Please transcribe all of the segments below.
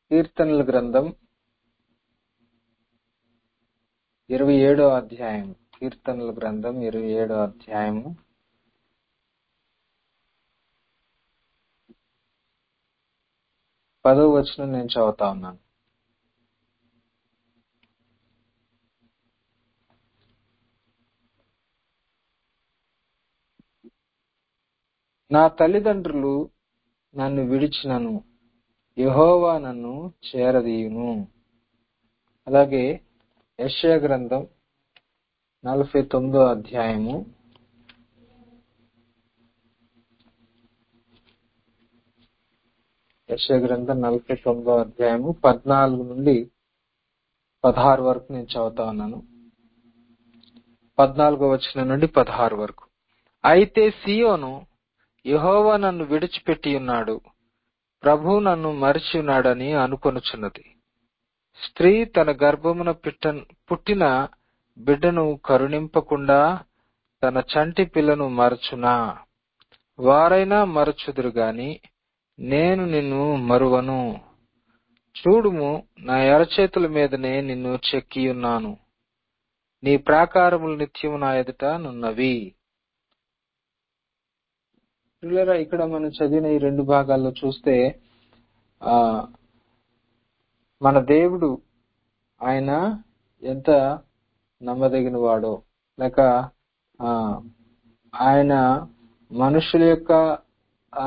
కీర్తనల గ్రంథం ఇరవై ఏడో అధ్యాయం కీర్తనల గ్రంథం ఇరవై ఏడో అధ్యాయము పదో వచనం నేను చదువుతా ఉన్నాను నా తల్లిదండ్రులు నన్ను విడిచినను యెహోవా నన్ను చేరదీయును అలాగే యెషయా గ్రంథం నలభై తొమ్మిదో అధ్యాయము యెషయా గ్రంథం నలభై తొమ్మిదో అధ్యాయము పద్నాలుగు నుండి పదహారు వరకు నేను చదువుతా ఉన్నాను పద్నాలుగో వచనం నుండి పదహారు వరకు అయితే సియోను యెహోవా నన్ను విడిచిపెట్టి ఉన్నాడు ప్రభు నన్ను మరిచి ఉన్నాడని అనుకొనుచున్నది స్త్రీ తన గర్భమున పిట్ట పుట్టిన బిడ్డను కరుణింపకుండా తన చంటి పిల్లను మరచునా వారైనా మరచుదురు గాని నేను నిన్ను మరువను చూడుము నా ఎరచేతుల మీదనే నిన్ను చెక్కియున్నాను నీ ప్రాకారములు నిత్యము నా ఎదుట నున్నవి పిల్లరా ఇక్కడ మనం చదివిన ఈ రెండు భాగాల్లో చూస్తే ఆ మన దేవుడు ఆయన ఎంత నమ్మదగిన వాడో లేక ఆ ఆయన మనుషుల యొక్క ఆ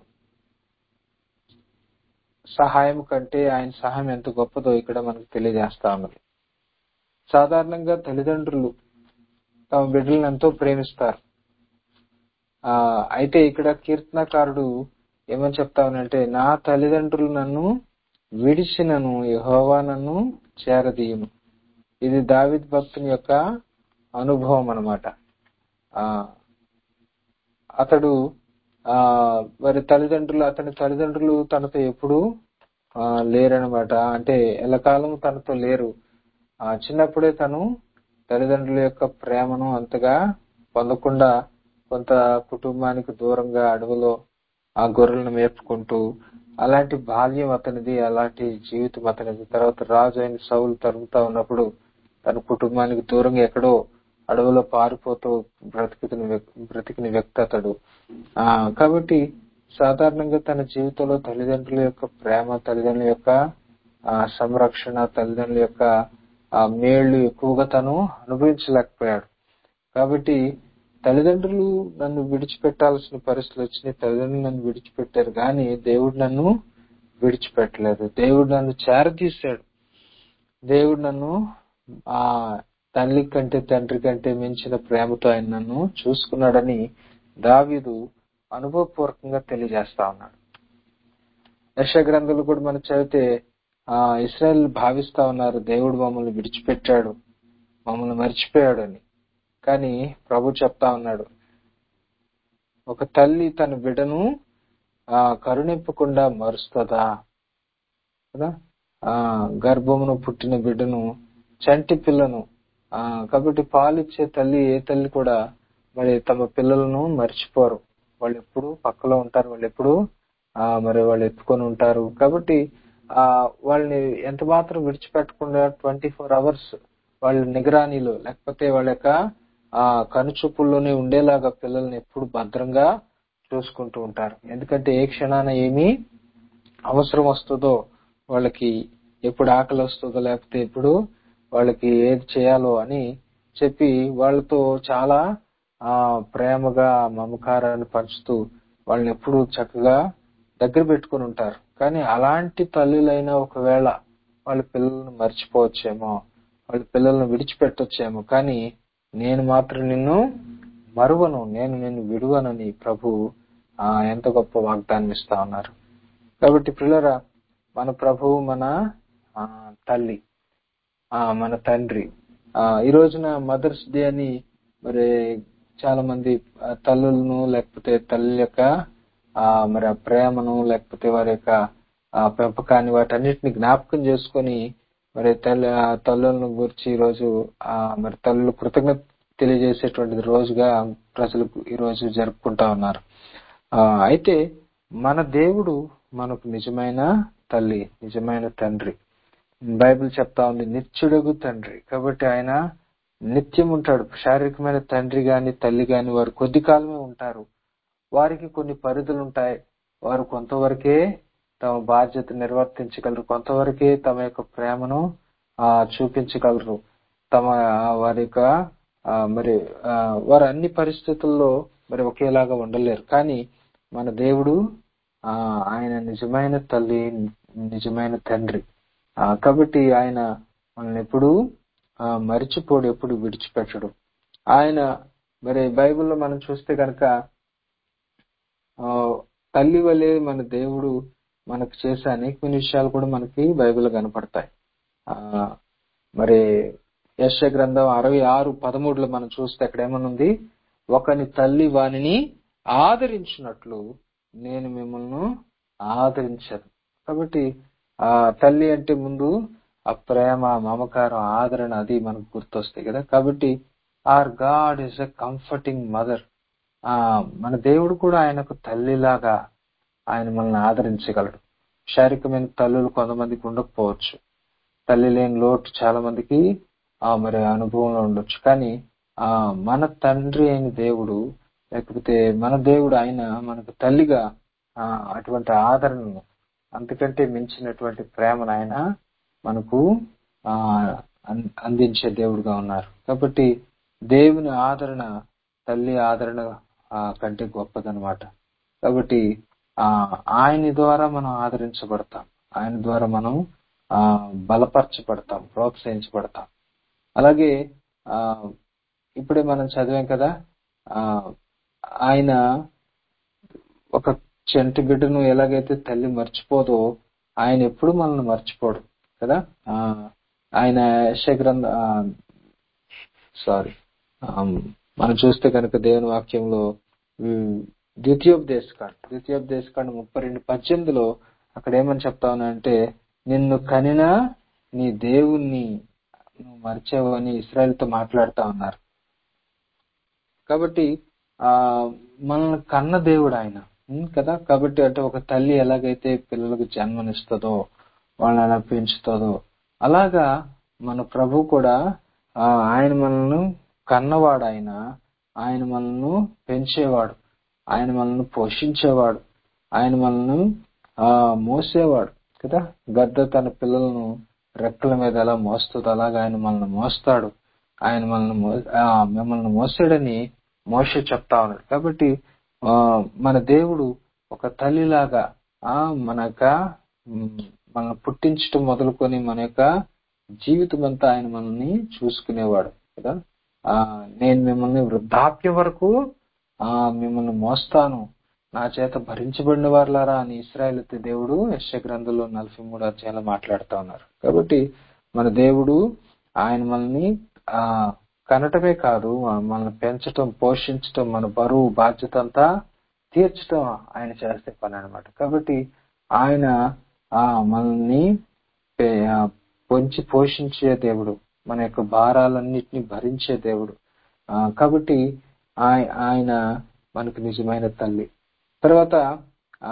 సహాయం కంటే ఆయన సహాయం ఎంత గొప్పదో ఇక్కడ మనకు తెలియజేస్తా ఉన్నది సాధారణంగా తల్లిదండ్రులు తమ బిడ్డలను ఎంతో ప్రేమిస్తారు ఆ అయితే ఇక్కడ కీర్తనకారుడు ఏమని చెప్తానంటే నా తల్లిదండ్రులు నన్ను విడిచినను యహోవా నన్ను చేరదీయును ఇది దావిద్ భక్తుని యొక్క అనుభవం అనమాట ఆ అతడు ఆ వారి తల్లిదండ్రులు అతని తల్లిదండ్రులు తనతో ఎప్పుడు లేరనమాట అంటే ఎల్లకాలం తనతో లేరు ఆ చిన్నప్పుడే తను తల్లిదండ్రుల యొక్క ప్రేమను అంతగా పొందకుండా కొంత కుటుంబానికి దూరంగా అడవిలో ఆ గొర్రెలను మేపుకుంటూ అలాంటి బాల్యం అతనిది అలాంటి జీవితం అతనిది తర్వాత రాజు అయిన సౌలు తరుగుతా ఉన్నప్పుడు తన కుటుంబానికి దూరంగా ఎక్కడో అడవిలో పారిపోతూ బ్రతికిన బ్రతికిన వ్యక్తి అతడు ఆ కాబట్టి సాధారణంగా తన జీవితంలో తల్లిదండ్రుల యొక్క ప్రేమ తల్లిదండ్రుల యొక్క ఆ సంరక్షణ తల్లిదండ్రుల యొక్క ఆ మేళ్లు ఎక్కువగా తను అనుభవించలేకపోయాడు కాబట్టి తల్లిదండ్రులు నన్ను విడిచిపెట్టాల్సిన పరిస్థితులు వచ్చినాయి తల్లిదండ్రులు నన్ను విడిచిపెట్టారు కానీ దేవుడు నన్ను విడిచిపెట్టలేదు దేవుడు నన్ను చేరదీశాడు దేవుడు నన్ను ఆ తల్లి కంటే తండ్రి కంటే మించిన ప్రేమతో ఆయన నన్ను చూసుకున్నాడని దావీదు అనుభవపూర్వకంగా తెలియజేస్తా ఉన్నాడు యశ గ్రంథాలు కూడా మనం చదివితే ఆ ఇస్రాయల్ భావిస్తా ఉన్నారు దేవుడు మమ్మల్ని విడిచిపెట్టాడు మమ్మల్ని మర్చిపోయాడు అని కానీ ప్రభు చెప్తా ఉన్నాడు ఒక తల్లి తన బిడ్డను ఆ కరుణింపకుండా మరుస్తుందా కదా ఆ గర్భమును పుట్టిన బిడ్డను చంటి పిల్లను ఆ కాబట్టి పాలిచ్చే తల్లి ఏ తల్లి కూడా మరి తమ పిల్లలను మర్చిపోరు వాళ్ళు ఎప్పుడు పక్కలో ఉంటారు వాళ్ళు ఎప్పుడు ఆ మరి వాళ్ళు ఎత్తుకొని ఉంటారు కాబట్టి ఆ వాళ్ళని ఎంత మాత్రం విడిచిపెట్టకుండా ట్వంటీ ఫోర్ అవర్స్ వాళ్ళ నిగరానిలో లేకపోతే వాళ్ళ యొక్క ఆ కనుచూపుల్లోనే ఉండేలాగా పిల్లల్ని ఎప్పుడు భద్రంగా చూసుకుంటూ ఉంటారు ఎందుకంటే ఏ క్షణాన ఏమి అవసరం వస్తుందో వాళ్ళకి ఎప్పుడు ఆకలి వస్తుందో లేకపోతే ఎప్పుడు వాళ్ళకి ఏది చేయాలో అని చెప్పి వాళ్ళతో చాలా ఆ ప్రేమగా మమకారాన్ని పంచుతూ వాళ్ళని ఎప్పుడు చక్కగా దగ్గర పెట్టుకుని ఉంటారు కానీ అలాంటి తల్లులైనా ఒకవేళ వాళ్ళ పిల్లలను మర్చిపోవచ్చేమో వాళ్ళ పిల్లలను విడిచిపెట్టొచ్చేమో కానీ నేను మాత్రం నిన్ను మరువను నేను నిన్ను విడువనని ప్రభు ఆ ఎంత గొప్ప వాగ్దానం ఇస్తా ఉన్నారు కాబట్టి పిల్లరా మన ప్రభు మన తల్లి ఆ మన తండ్రి ఆ ఈ రోజున మదర్స్ డే అని మరి చాలా మంది తల్లులను లేకపోతే తల్లి యొక్క ఆ మరి ఆ ప్రేమను లేకపోతే వారి యొక్క ఆ పెంపకాన్ని వాటన్నిటిని జ్ఞాపకం చేసుకొని మరి తల్లి తల్లులను గురించి ఈ రోజు ఆ మరి తల్లులు కృతజ్ఞత తెలియజేసేటువంటి రోజుగా ప్రజలు ఈ రోజు జరుపుకుంటా ఉన్నారు ఆ అయితే మన దేవుడు మనకు నిజమైన తల్లి నిజమైన తండ్రి బైబిల్ చెప్తా ఉంది నిత్యుడగు తండ్రి కాబట్టి ఆయన నిత్యం ఉంటాడు శారీరకమైన తండ్రి గాని తల్లి గాని వారు కొద్ది కాలమే ఉంటారు వారికి కొన్ని పరిధులు ఉంటాయి వారు కొంతవరకే తమ బాధ్యత నిర్వర్తించగలరు కొంతవరకే తమ యొక్క ప్రేమను ఆ చూపించగలరు తమ ఆ, వారి యొక్క ఆ, మరి ఆ, వారు అన్ని పరిస్థితుల్లో మరి ఒకేలాగా ఉండలేరు కానీ మన దేవుడు ఆ ఆయన నిజమైన తల్లి నిజమైన తండ్రి ఆ, కాబట్టి ఆయన మనల్ని ఎప్పుడు ఆ, మరిచిపోడు ఎప్పుడు విడిచిపెట్టడు ఆయన మరి బైబిల్లో మనం చూస్తే కనుక ఆ, తల్లి వలె మన దేవుడు మనకు చేసే అనేక విషయాలు కూడా మనకి బైబిల్ కనపడతాయి ఆ మరి యశ గ్రంథం అరవై ఆరు పదమూడులో మనం చూస్తే అక్కడ ఏమనుంది ఒకని తల్లి వానిని ఆదరించినట్లు నేను మిమ్మల్ని ఆదరించను కాబట్టి ఆ తల్లి అంటే ముందు ఆ ప్రేమ మమకారం ఆదరణ అది మనకు గుర్తొస్తాయి కదా కాబట్టి our God is a comforting mother ఆ మన దేవుడు కూడా ఆయనకు తల్లిలాగా ఆయన మనల్ని ఆదరించగలడు శారీరకమైన తల్లులు కొంతమందికి ఉండకపోవచ్చు తల్లి లేని లోటు చాలా మందికి ఆ మరి అనుభవంలో ఉండొచ్చు కానీ ఆ మన తండ్రి అయిన దేవుడు లేకపోతే మన దేవుడు ఆయన మనకు తల్లిగా ఆ అటువంటి ఆదరణను అంతకంటే మించినటువంటి ప్రేమను ఆయన మనకు ఆ అన్- అందించే దేవుడుగా ఉన్నారు కాబట్టి దేవుని ఆదరణ తల్లి ఆదరణ ఆ, కంటే గొప్పదనమాట కాబట్టి ఆ ఆయన ద్వారా మనం ఆదరించబడతాం ఆయన ద్వారా మనం ఆ బలపరచబడతాం ప్రోత్సహించబడతాం అలాగే ఆ ఇప్పుడే మనం చదివాం కదా ఆ ఆయన ఒక చెంటి బిడ్డను ఎలాగైతే తల్లి మర్చిపోదో ఆయన ఎప్పుడు మనల్ని మర్చిపోడు కదా ఆ ఆయన యెషయా గ్రంథ సారీ మనం చూస్తే కనుక దేవుని వాక్యంలో ఉమ్, ద్వితీయోపదేశకాండ ద్వితీయోపదేశకాండ ముప్పై రెండు పద్దెనిమిదిలో అక్కడ ఏమని చెప్తా అంటే నిన్ను కనిన నీ దేవుణ్ణి నువ్వు మర్చావని ఇస్రాయల్తో మాట్లాడుతా ఉన్నారు కాబట్టి ఆ మనల్ని కన్న దేవుడు ఆయన ఉం, కదా కాబట్టి అంటే ఒక తల్లి ఎలాగైతే పిల్లలకు జన్మనిస్తుందో వాళ్ళని ఎలా పెంచుతుందో అలాగా మన ప్రభు కూడా ఆ ఆయన మనల్ని కన్నవాడు ఆయన ఆయన మనల్ని పెంచేవాడు ఆయన మనల్ని పోషించేవాడు ఆయన మనల్ని ఆ మోసేవాడు కదా గద్ద తన పిల్లలను రెక్కల మీద ఎలా మోస్తుందో అలాగా ఆయన మనల్ని మోస్తాడు ఆయన మనల్ని మో- ఆ, మిమ్మల్ని మోసాడని మోసే చెప్తా ఉన్నాడు కాబట్టి ఆ, మన దేవుడు ఒక తల్లిలాగా ఆ మన యొక్క మ్, మనల్ని పుట్టించటం మొదలుకొని మన యొక్క జీవితం అంతా ఆయన మనల్ని చూసుకునేవాడు కదా ఆ నేను మిమ్మల్ని వృద్ధాప్యం వరకు ఆ మిమ్మల్ని మోస్తాను నా చేత భరించబడిన వారులారా అని ఇస్రాయల్ దేవుడు యశ గ్రంథంలో నలభై మూడు అధ్యాయంలో మాట్లాడుతా ఉన్నారు కాబట్టి మన దేవుడు ఆయన మనల్ని ఆ కనటమే కాదు మనల్ని పెంచటం పోషించటం మన బరువు బాధ్యత అంతా తీర్చటం ఆయన చేసే పని అన్నమాట కాబట్టి ఆయన ఆ మనల్ని పే- ఆ, పొంచి పోషించే దేవుడు మన యొక్క భారాలన్నిటిని భరించే దేవుడు ఆ, కాబట్టి ఆయ- ఆయన మనకు నిజమైన తల్లి తర్వాత ఆ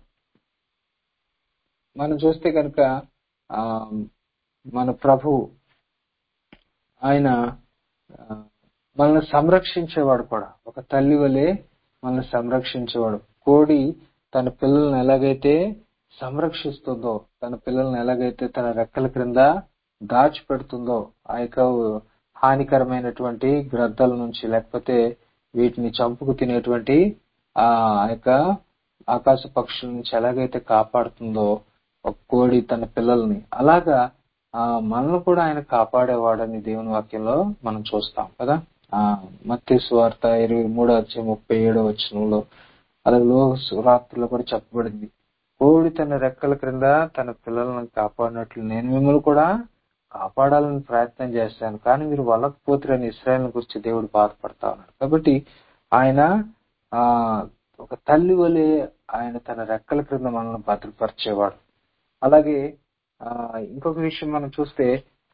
మనం చూస్తే కనుక ఆ మన ప్రభు ఆయన ఆ, మనల్ని సంరక్షించేవాడు కూడా ఒక తల్లి వలె మనల్ని సంరక్షించేవాడు కోడి తన పిల్లల్ని ఎలాగైతే సంరక్షిస్తుందో తన పిల్లల్ని ఎలాగైతే తన రెక్కల క్రింద దాచిపెడుతుందో ఆ యొక్క హానికరమైనటువంటి గ్రద్దల నుంచి లేకపోతే వీటిని చంపుకు తినేటువంటి ఆ యొక్క ఆకాశ పక్షుల నుంచి ఎలాగైతే కాపాడుతుందో ఒక కోడి తన పిల్లల్ని అలాగా ఆ మనల్ని కూడా ఆయన కాపాడేవాడని దేవుని వాక్యంలో మనం చూస్తాం కదా ఆ మత్తి సువార్త ఇరవై మూడో వచ్చే ముప్పై ఏడో వచనంలో అలాగే లో రాత్రిలో కూడా చెప్పబడింది కోడి తన రెక్కల క్రింద తన పిల్లలను కాపాడినట్లు నేను మిమ్మల్ని కూడా కాపాడాలని ప్రయత్నం చేశాను కానీ మీరు వల్లకపోతారని ఇస్రాయల్ గురించి దేవుడు బాధపడతా ఉన్నాడు కాబట్టి ఆయన ఆ ఒక తల్లి వలె ఆయన తన రెక్కల క్రింద మనల్ని భద్రపరిచేవాడు అలాగే ఆ ఇంకొక విషయం మనం చూస్తే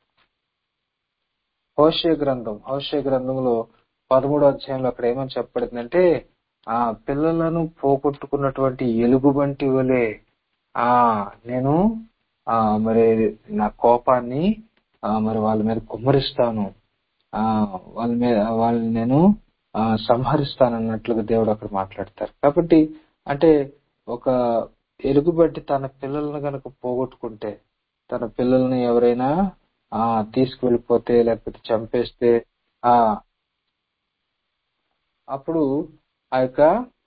హోషే గ్రంథం హోషే గ్రంథంలో పదమూడో అధ్యాయంలో అక్కడ ఏమని చెప్పబడిందంటే ఆ పిల్లలను పోగొట్టుకున్నటువంటి ఎలుగుబంటి వలె ఆ నేను ఆ మరి నా కోపాన్ని ఆ మరి వాళ్ళ మీద కుమ్మరిస్తాను ఆ వాళ్ళ మీద వాళ్ళని నేను ఆ సంహరిస్తాను అన్నట్లుగా దేవుడు అక్కడ మాట్లాడతారు కాబట్టి అంటే ఒక ఎలుగుబట్టి తన పిల్లలను గనక పోగొట్టుకుంటే తన పిల్లల్ని ఎవరైనా ఆ తీసుకువెళ్ళిపోతే లేకపోతే చంపేస్తే ఆ అప్పుడు ఆ యొక్క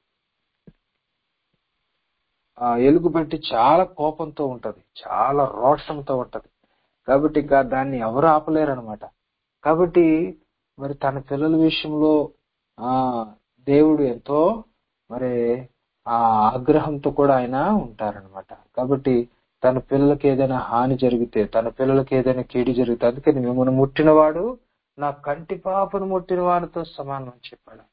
ఆ ఎలుగుబంటి చాలా కోపంతో ఉంటది చాలా రోషంతో ఉంటది కాబట్టి ఇంకా దాన్ని ఎవరు ఆపలేరు అనమాట కాబట్టి మరి తన పిల్లల విషయంలో ఆ దేవుడు ఎంతో మరి ఆ ఆగ్రహంతో కూడా ఆయన ఉంటారనమాట కాబట్టి తన పిల్లలకి ఏదైనా హాని జరిగితే తన పిల్లలకి ఏదైనా కీడు జరిగితే అందుకని మిమ్మల్ని ముట్టినవాడు నా కంటి పాపను ముట్టిన వాడితో సమానం అని చెప్పాడు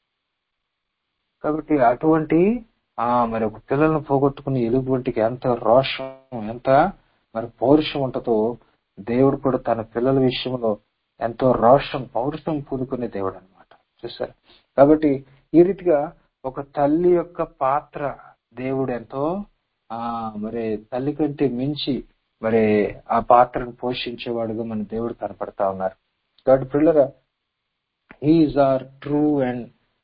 కాబట్టి అటువంటి ఆ మరి ఒక పిల్లలను పోగొట్టుకుని ఎలుగుబంటికి ఎంత రోషం ఎంత మరి పౌరుషం ఉంటుందో దేవుడు కూడా తన పిల్లల విషయంలో ఎంతో రోషం పౌరుషం పూనుకునే దేవుడు అనమాట చూసారు కాబట్టి ఈ రీతిగా ఒక తల్లి యొక్క పాత్ర దేవుడు ఎంతో ఆ మరి తల్లి కంటే మించి మరి ఆ పాత్రను పోషించేవాడుగా మన దేవుడు కనపడతా ఉన్నారు కాబట్టి పిల్లల he is our true and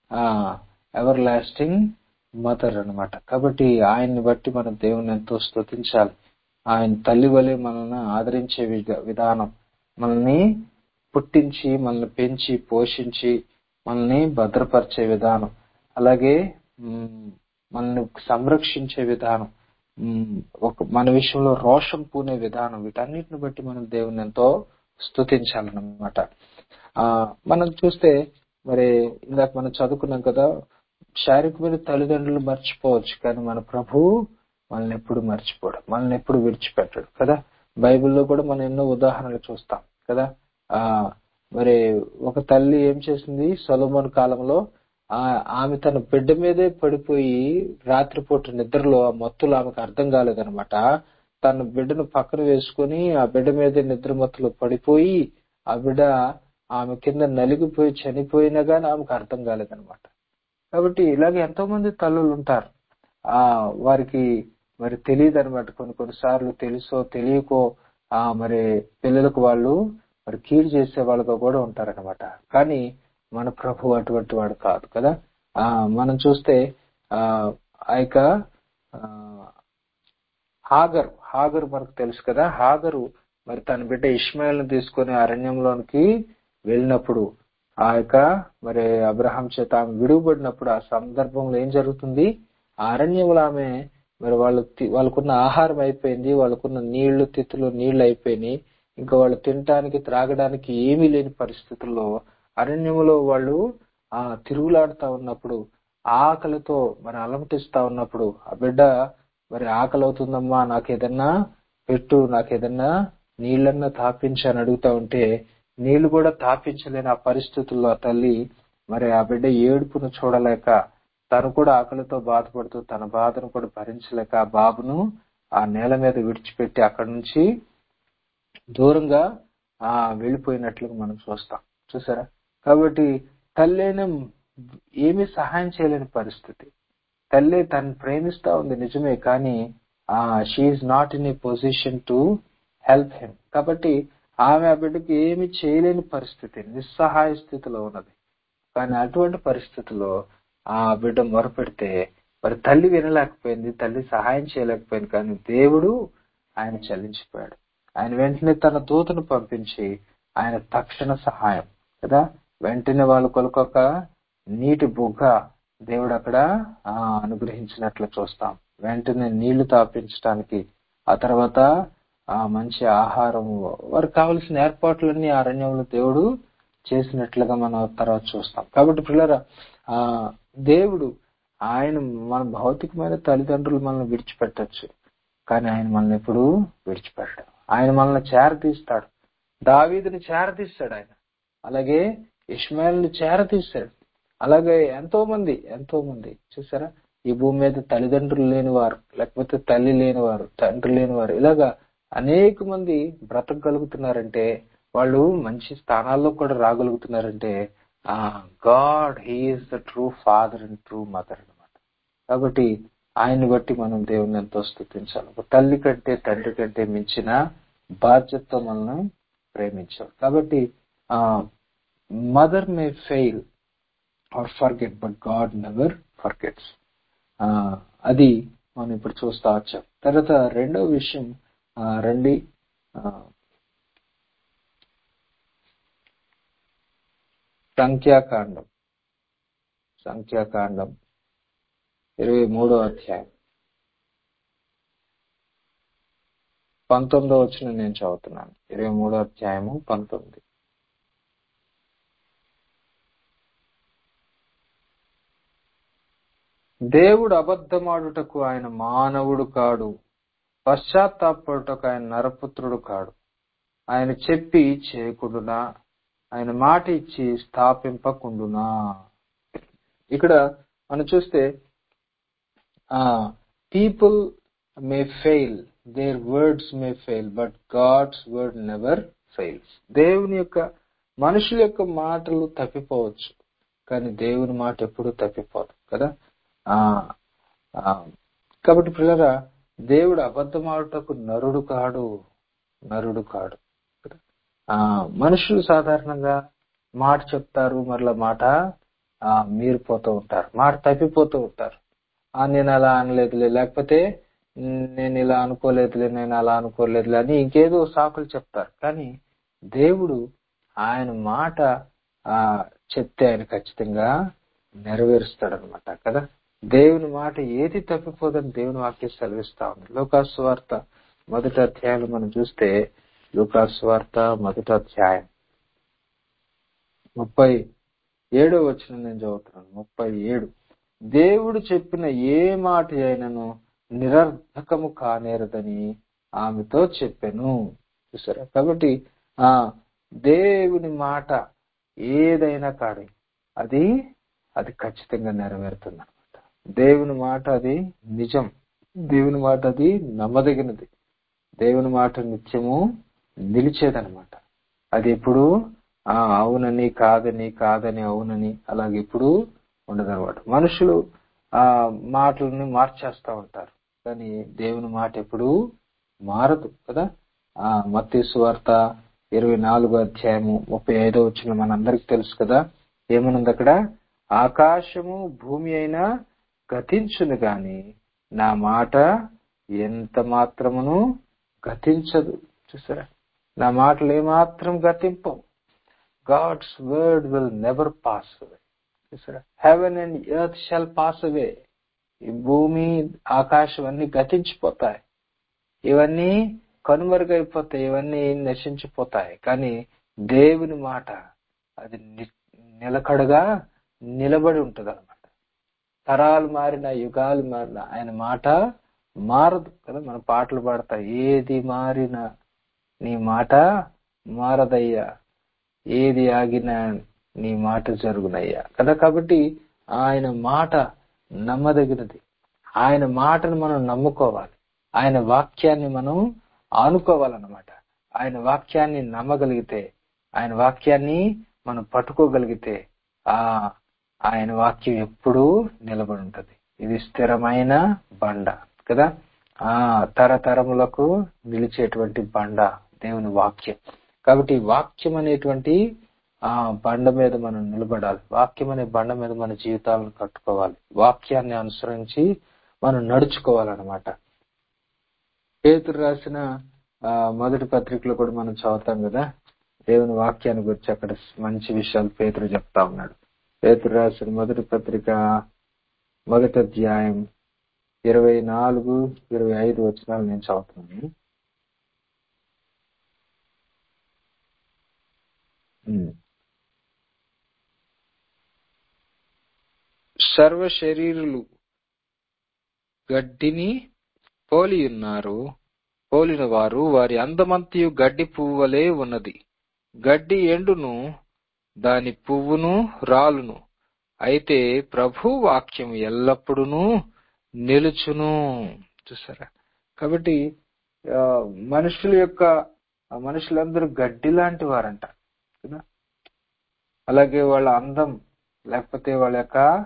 everlasting mother అనమాట కాబట్టి ఆయన్ని బట్టి మనం దేవుని ఎంతో స్తుతించాలి ఆయన తల్లి వలె మనల్ని ఆదరించే విధ- విధానం మనల్ని పుట్టించి మనల్ని పెంచి పోషించి మనల్ని భద్రపరిచే విధానం అలాగే మ్, మనల్ని సంరక్షించే విధానం మ్, ఒక మన విషయంలో రోషం పూనే విధానం వీటన్నిటిని బట్టి మనం దేవుని ఎంతో స్తుతించాలన్నమాట ఆ మనం చూస్తే మరి ఇందాక మనం చదువుకున్నాం కదా శారీరకమైన తల్లిదండ్రులు మర్చిపోవచ్చు కానీ మన ప్రభువు మనల్ని ఎప్పుడు మర్చిపోడు మనల్ని ఎప్పుడు విడిచిపెట్టడు కదా బైబిల్లో కూడా మనం ఎన్నో ఉదాహరణలు చూస్తాం కదా ఆ మరి ఒక తల్లి ఏం చేసింది సొలొమోన్ కాలంలో ఆ ఆమె తన బిడ్డ మీదే పడిపోయి రాత్రిపూట నిద్రలో ఆ మత్తులు ఆమెకు అర్థం కాలేదనమాట తన బిడ్డను పక్కన వేసుకుని ఆ బిడ్డ మీదే నిద్ర మత్తులో పడిపోయి ఆ బిడ్డ ఆమె కింద నలిగిపోయి చనిపోయినా గానీ ఆమెకు అర్థం కాలేదనమాట కాబట్టి ఇలాగే ఎంతో మంది తల్లులు ఉంటారు ఆ వారికి మరి తెలియదు అనమాట కొన్ని కొన్నిసార్లు తెలుసో తెలియకో ఆ మరి పిల్లలకు వాళ్ళు మరి కీడు చేసే వాళ్ళతో కూడా ఉంటారనమాట కానీ మన ప్రభు అటువంటి వాడు కాదు కదా ఆ మనం చూస్తే ఆ ఆ యొక్క ఆ, హాగర్ హాగరు మనకు తెలుసు కదా హాగరు మరి తన బిడ్డ ఇష్మాయిల్ని తీసుకొని అరణ్యంలోనికి వెళ్ళినప్పుడు ఆ యొక్క మరి అబ్రహాం చేత ఆమె విడువబడినప్పుడు ఆ సందర్భంలో ఏం జరుగుతుంది ఆ అరణ్యంలో ఆమె మరి వాళ్ళు తి- వాళ్ళకున్న ఆహారం అయిపోయింది వాళ్ళకున్న నీళ్లు తిత్తులు నీళ్లు అయిపోయినాయి ఇంకా వాళ్ళు తినటానికి త్రాగడానికి ఏమీ లేని పరిస్థితుల్లో అరణ్యంలో వాళ్ళు ఆ తిరుగులాడుతా ఉన్నప్పుడు ఆకలితో మరి అలమటిస్తా ఉన్నప్పుడు ఆ బిడ్డ మరి ఆకలి అవుతుందమ్మా నాకు ఏదన్నా పెట్టు నాకు ఏదన్నా నీళ్ళన్నా తాపించి అని అడుగుతా ఉంటే నీళ్లు కూడా తాపించలేని ఆ పరిస్థితుల్లో ఆ తల్లి మరి ఆ బిడ్డ ఏడుపును చూడలేక తను కూడా ఆకలితో బాధపడుతూ తన బాధను కూడా భరించలేక ఆ బాబును ఆ నేల మీద విడిచిపెట్టి అక్కడి నుంచి దూరంగా ఆ వెళ్ళిపోయినట్లుగా మనం చూస్తాం చూసారా కాబట్టి తల్లైన ఏమీ సహాయం చేయలేని పరిస్థితి తల్లి తను ప్రేమిస్తా ఉంది నిజమే కానీ ఆ she is not in a position to help him కాబట్టి ఆమె ఆ బిడ్డకి ఏమి చేయలేని పరిస్థితి నిస్సహాయ స్థితిలో ఉన్నది కానీ అటువంటి పరిస్థితుల్లో ఆ బిడ్డ మొరపెడితే మరి తల్లి వినలేకపోయింది తల్లి సహాయం చేయలేకపోయింది కానీ దేవుడు ఆయన చెల్లించిపోయాడు ఆయన వెంటనే తన దూతను పంపించి ఆయన తక్షణ సహాయం కదా వెంటనే వాళ్ళు కొలకొక నీటి బుగ్గ దేవుడు అక్కడ ఆ, అనుగ్రహించినట్లు చూస్తాం వెంటనే నీళ్లు తాపించడానికి ఆ తర్వాత ఆ మంచి ఆహారం వారికి కావలసిన ఏర్పాట్లన్నీ ఆ అరణ్యంలో దేవుడు చేసినట్లుగా మనం తర్వాత చూస్తాం కాబట్టి పిల్లరా ఆ దేవుడు ఆయన మన భౌతికమైన తల్లిదండ్రులు మనల్ని విడిచిపెట్టచ్చు కానీ ఆయన మనల్ని ఎప్పుడు విడిచిపెట్టడు ఆయన మనల్ని చేరతీస్తాడు దావీదుని చేరతీస్తాడు ఆయన అలాగే ఇష్మాయిల్ని చేరతీస్తాడు అలాగే ఎంతో మంది ఎంతో మంది చూసారా ఈ భూమి మీద తల్లిదండ్రులు లేని వారు లేకపోతే తల్లి లేని వారు తండ్రి లేని వారు ఇలాగా అనేక మంది బ్రతకగలుగుతున్నారంటే వాళ్ళు మంచి స్థానాల్లో కూడా రాగలుగుతున్నారంటే ఆ God he is the true father and true mother అన్నమాట కాబట్టి ఆయన్ని బట్టి మనం దేవుని ఎంతో స్థుతించాలి ఒక తల్లి కంటే తండ్రి కంటే మించిన బాధ్యతతో మనల్ని ప్రేమించాడు కాబట్టి ఆ mother may fail or forget but God never forgets అది మనం ఇప్పుడు చూస్తా వచ్చాం తర్వాత రెండవ విషయం ఆ, రండి ఆ, సంఖ్యాకాండం సంఖ్యాకాండం ఇరవై మూడో అధ్యాయం పంతొమ్మిదో వచ్చిన నేను చదువుతున్నాను ఇరవై మూడో అధ్యాయము పంతొమ్మిది దేవుడు అబద్ధమాడుటకు ఆయన మానవుడు కాడు పశ్చాత్తాపడుటకు ఆయన నరపుత్రుడు కాడు ఆయన చెప్పి చేయకుండునా ఆయన మాట ఇచ్చి స్థాపింపకుండునా ఇక్కడ మనం చూస్తే ఆ people may fail their words may fail but God's word never fails దేవుని యొక్క మనుషుల యొక్క మాటలు తప్పిపోవచ్చు కానీ దేవుని మాట ఎప్పుడూ తప్పిపోదు కదా ఆ ఆ, కాబట్టి పిల్లరా దేవుడు అబద్ధమాడుటకు నరుడు కాడు నరుడు కాడు ఆ మనుషులు సాధారణంగా మాట చెప్తారు మరలా మాట ఆ మీరిపోతూ ఉంటారు మాట తప్పిపోతూ ఉంటారు ఆ నేను అలా అనలేదులే లేకపోతే "ఉమ్, నేను ఇలా అనుకోలేదులే నేను అలా అనుకోలేదులే అని ఇంకేదో సాకులు చెప్తారు కానీ దేవుడు ఆయన మాట ఆ చెప్తే ఆయన ఖచ్చితంగా నెరవేరుస్తాడు అనమాట కదా దేవుని మాట ఏది తప్పిపోదని దేవుని వాక్యం సెలవిస్తా ఉంది లోకాసు వార్త మొదటి అధ్యాయంలో మనం చూస్తే లూకాసు వార్త మొదటి అధ్యాయం ముప్పై ఏడో వచ్చిన నేను చదువుతున్నాను ముప్పై ఏడు దేవుడు చెప్పిన ఏ మాట అయినను నిరర్ధకము కానేరదని ఆమెతో చెప్పాను చూసారా కాబట్టి ఆ దేవుని మాట ఏదైనా కాడి అది అది ఖచ్చితంగా నెరవేరుతుంది అనమాట దేవుని మాట అది నిజం దేవుని మాట అది నమ్మదగినది దేవుని మాట నిత్యము నిలిచేదనమాట అది ఎప్పుడు ఆ అవునని కాదని కాదని అవునని అలాగే ఇప్పుడు ఉండదన్నమాట మనుషులు ఆ మాటలని మార్చేస్తా ఉంటారు కానీ దేవుని మాట ఎప్పుడు మారదు కదా ఆ మత్తి సువార్త ఇరవై నాలుగో అధ్యాయము ముప్పై ఐదో వచ్చిన మనందరికి తెలుసు కదా ఏమనుంది అక్కడ ఆకాశము భూమి అయినా గతించును గాని నా మాట ఎంత మాత్రమును గతించదు చూసారా నా మాటలు ఏమాత్రం గతింపవు God's word will never pass away చూసారా heaven and earth shall pass away ఈ భూమి ఆకాశం అన్ని గతించిపోతాయి ఇవన్నీ కనుమరుగైపోతాయి ఇవన్నీ నశించిపోతాయి కానీ దేవుని మాట అది ని- నిలకడగా నిలబడి ఉంటది అనమాట తరాలు మారిన యుగాలు మారిన ఆయన మాట మారదు కదా మన పాటలు పాడతా ఏది మారినా నీ మాట మారదయ్యా ఏది ఆగినా నీ మాట జరుగునయ్యా కదా కాబట్టి ఆయన మాట నమ్మదగినది ఆయన మాటను మనం నమ్ముకోవాలి ఆయన వాక్యాన్ని మనం ఆనుకోవాలన్నమాట ఆయన వాక్యాన్ని నమ్మగలిగితే ఆయన వాక్యాన్ని మనం పట్టుకోగలిగితే ఆ ఆయన వాక్యం ఎప్పుడూ నిలబడి ఉంటది ఇది స్థిరమైన బండ కదా ఆ తరతరములకు నిలిచేటువంటి బండ దేవుని వాక్యం కాబట్టి ఈ వాక్యం అనేటువంటి ఆ బండ మీద మనం నిలబడాలి వాక్యం అనే బండ మీద మన జీవితాలను కట్టుకోవాలి వాక్యాన్ని అనుసరించి మనం నడుచుకోవాలన్నమాట పేతురు రాసిన ఆ, మొదటి పత్రికలో కూడా మనం చదువుతాం కదా దేవుని వాక్యాన్ని గురించి అక్కడ మంచి విషయాలు పేతురు చెప్తా ఉన్నాడు పేతురు రాసిన మొదటి పత్రిక మొదటి అధ్యాయం ఇరవై నాలుగు ఇరవై ఐదు వచనాలు నేను చదువుతున్నాను ఉమ్. సర్వ శరీరులు గడ్డిని పోలి ఉన్నారు పోలిన వారు వారి అందమంతియు గడ్డి పువ్వులే ఉన్నది గడ్డి ఎండును దాని పువ్వును రాలును అయితే ప్రభు వాక్యం ఎల్లప్పుడూ నిలుచును చూసారా కాబట్టి ఆ, మనుషుల యొక్క ఆ మనుషులందరూ గడ్డి లాంటి వారంట కదా అలాగే వాళ్ళ అందం లేకపోతే వాళ్ళ యొక్క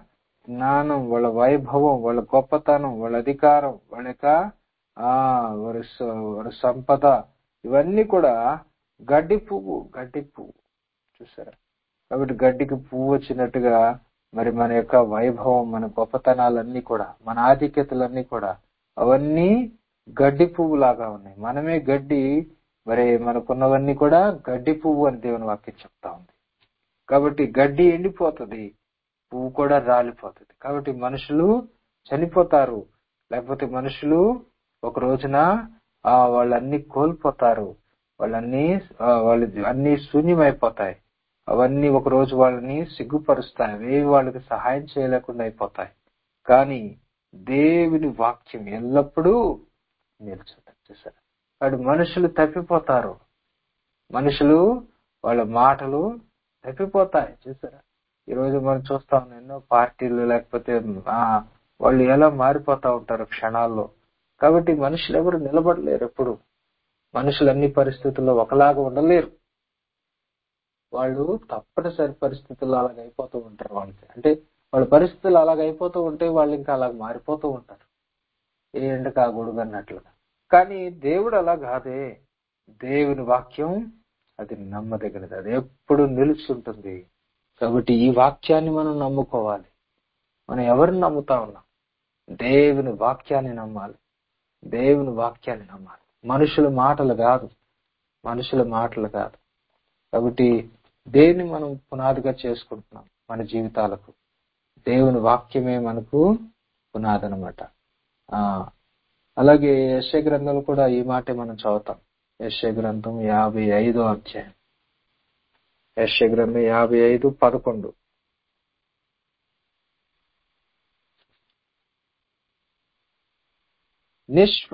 జ్ఞానం వాళ్ళ వైభవం వాళ్ళ గొప్పతనం వాళ్ళ అధికారం వాళ్ళ యొక్క ఆ వారి స- వారి సంపద ఇవన్నీ కూడా గడ్డి పువ్వు గడ్డి పువ్వు చూసారా కాబట్టి గడ్డికి పువ్వు వచ్చినట్టుగా మరి మన యొక్క వైభవం మన గొప్పతనాలన్నీ కూడా మన ఆధిక్యతలన్నీ కూడా అవన్నీ గడ్డి పువ్వు లాగా ఉన్నాయి మనమే గడ్డి మరి మనకున్నవన్నీ కూడా గడ్డి పువ్వు అని దేవుని వాక్యం చెప్తా ఉంది కాబట్టి గడ్డి ఎండిపోతుంది పువ్వు కూడా రాలిపోతుంది కాబట్టి మనుషులు చనిపోతారు లేకపోతే మనుషులు ఒక రోజున ఆ వాళ్ళన్నీ కోల్పోతారు వాళ్ళన్నీ ఆ, వాళ్ళు అన్ని శూన్యమైపోతాయి అవన్నీ ఒక రోజు వాళ్ళని సిగ్గుపరుస్తాయి అవేవి వాళ్ళకి సహాయం చేయలేకుండా అయిపోతాయి కానీ దేవుని వాక్యం ఎల్లప్పుడూ నిలుచుంటుంది చూసారా వాడు మనుషులు తప్పిపోతారు మనుషులు వాళ్ళ మాటలు తప్పిపోతాయి చూసారా ఈ రోజు మనం చూస్తా ఉన్నాం ఎన్నో పార్టీలు లేకపోతే ఆ వాళ్ళు ఎలా మారిపోతా ఉంటారు క్షణాల్లో కాబట్టి మనుషులు ఎవరు నిలబడలేరు ఎప్పుడు మనుషులు అన్ని పరిస్థితుల్లో ఒకలాగా ఉండలేరు వాళ్ళు తప్పనిసరి పరిస్థితుల్లో అలాగ అయిపోతూ ఉంటారు వాళ్ళకి అంటే వాళ్ళ పరిస్థితులు అలాగ అయిపోతూ ఉంటే వాళ్ళు ఇంకా అలాగ మారిపోతూ ఉంటారు ఏ ఎండకు ఆ గొడుగు అన్నట్లుగా కానీ దేవుడు అలా కాదే దేవుని వాక్యం అది నమ్మదగినది అది ఎప్పుడు నిలుచుంటుంది కాబట్టి ఈ వాక్యాన్ని మనం నమ్ముకోవాలి మనం ఎవరిని నమ్ముతా ఉన్నాం దేవుని వాక్యాన్ని నమ్మాలి దేవుని వాక్యాన్ని నమ్మాలి మనుషుల మాటలు కాదు మనుషుల మాటలు కాదు కాబట్టి దేన్ని మనం పునాదిగా చేసుకుంటున్నాం మన జీవితాలకు దేవుని వాక్యమే మనకు పునాది అనమాట ఆ అలాగే యశ గ్రంథంలో కూడా ఈ మాటే మనం చదువుతాం యశ గ్రంథం యాభై ఐదో అధ్యాయం యశ గ్రంథం యాభై ఐదు పదకొండు నిష్ప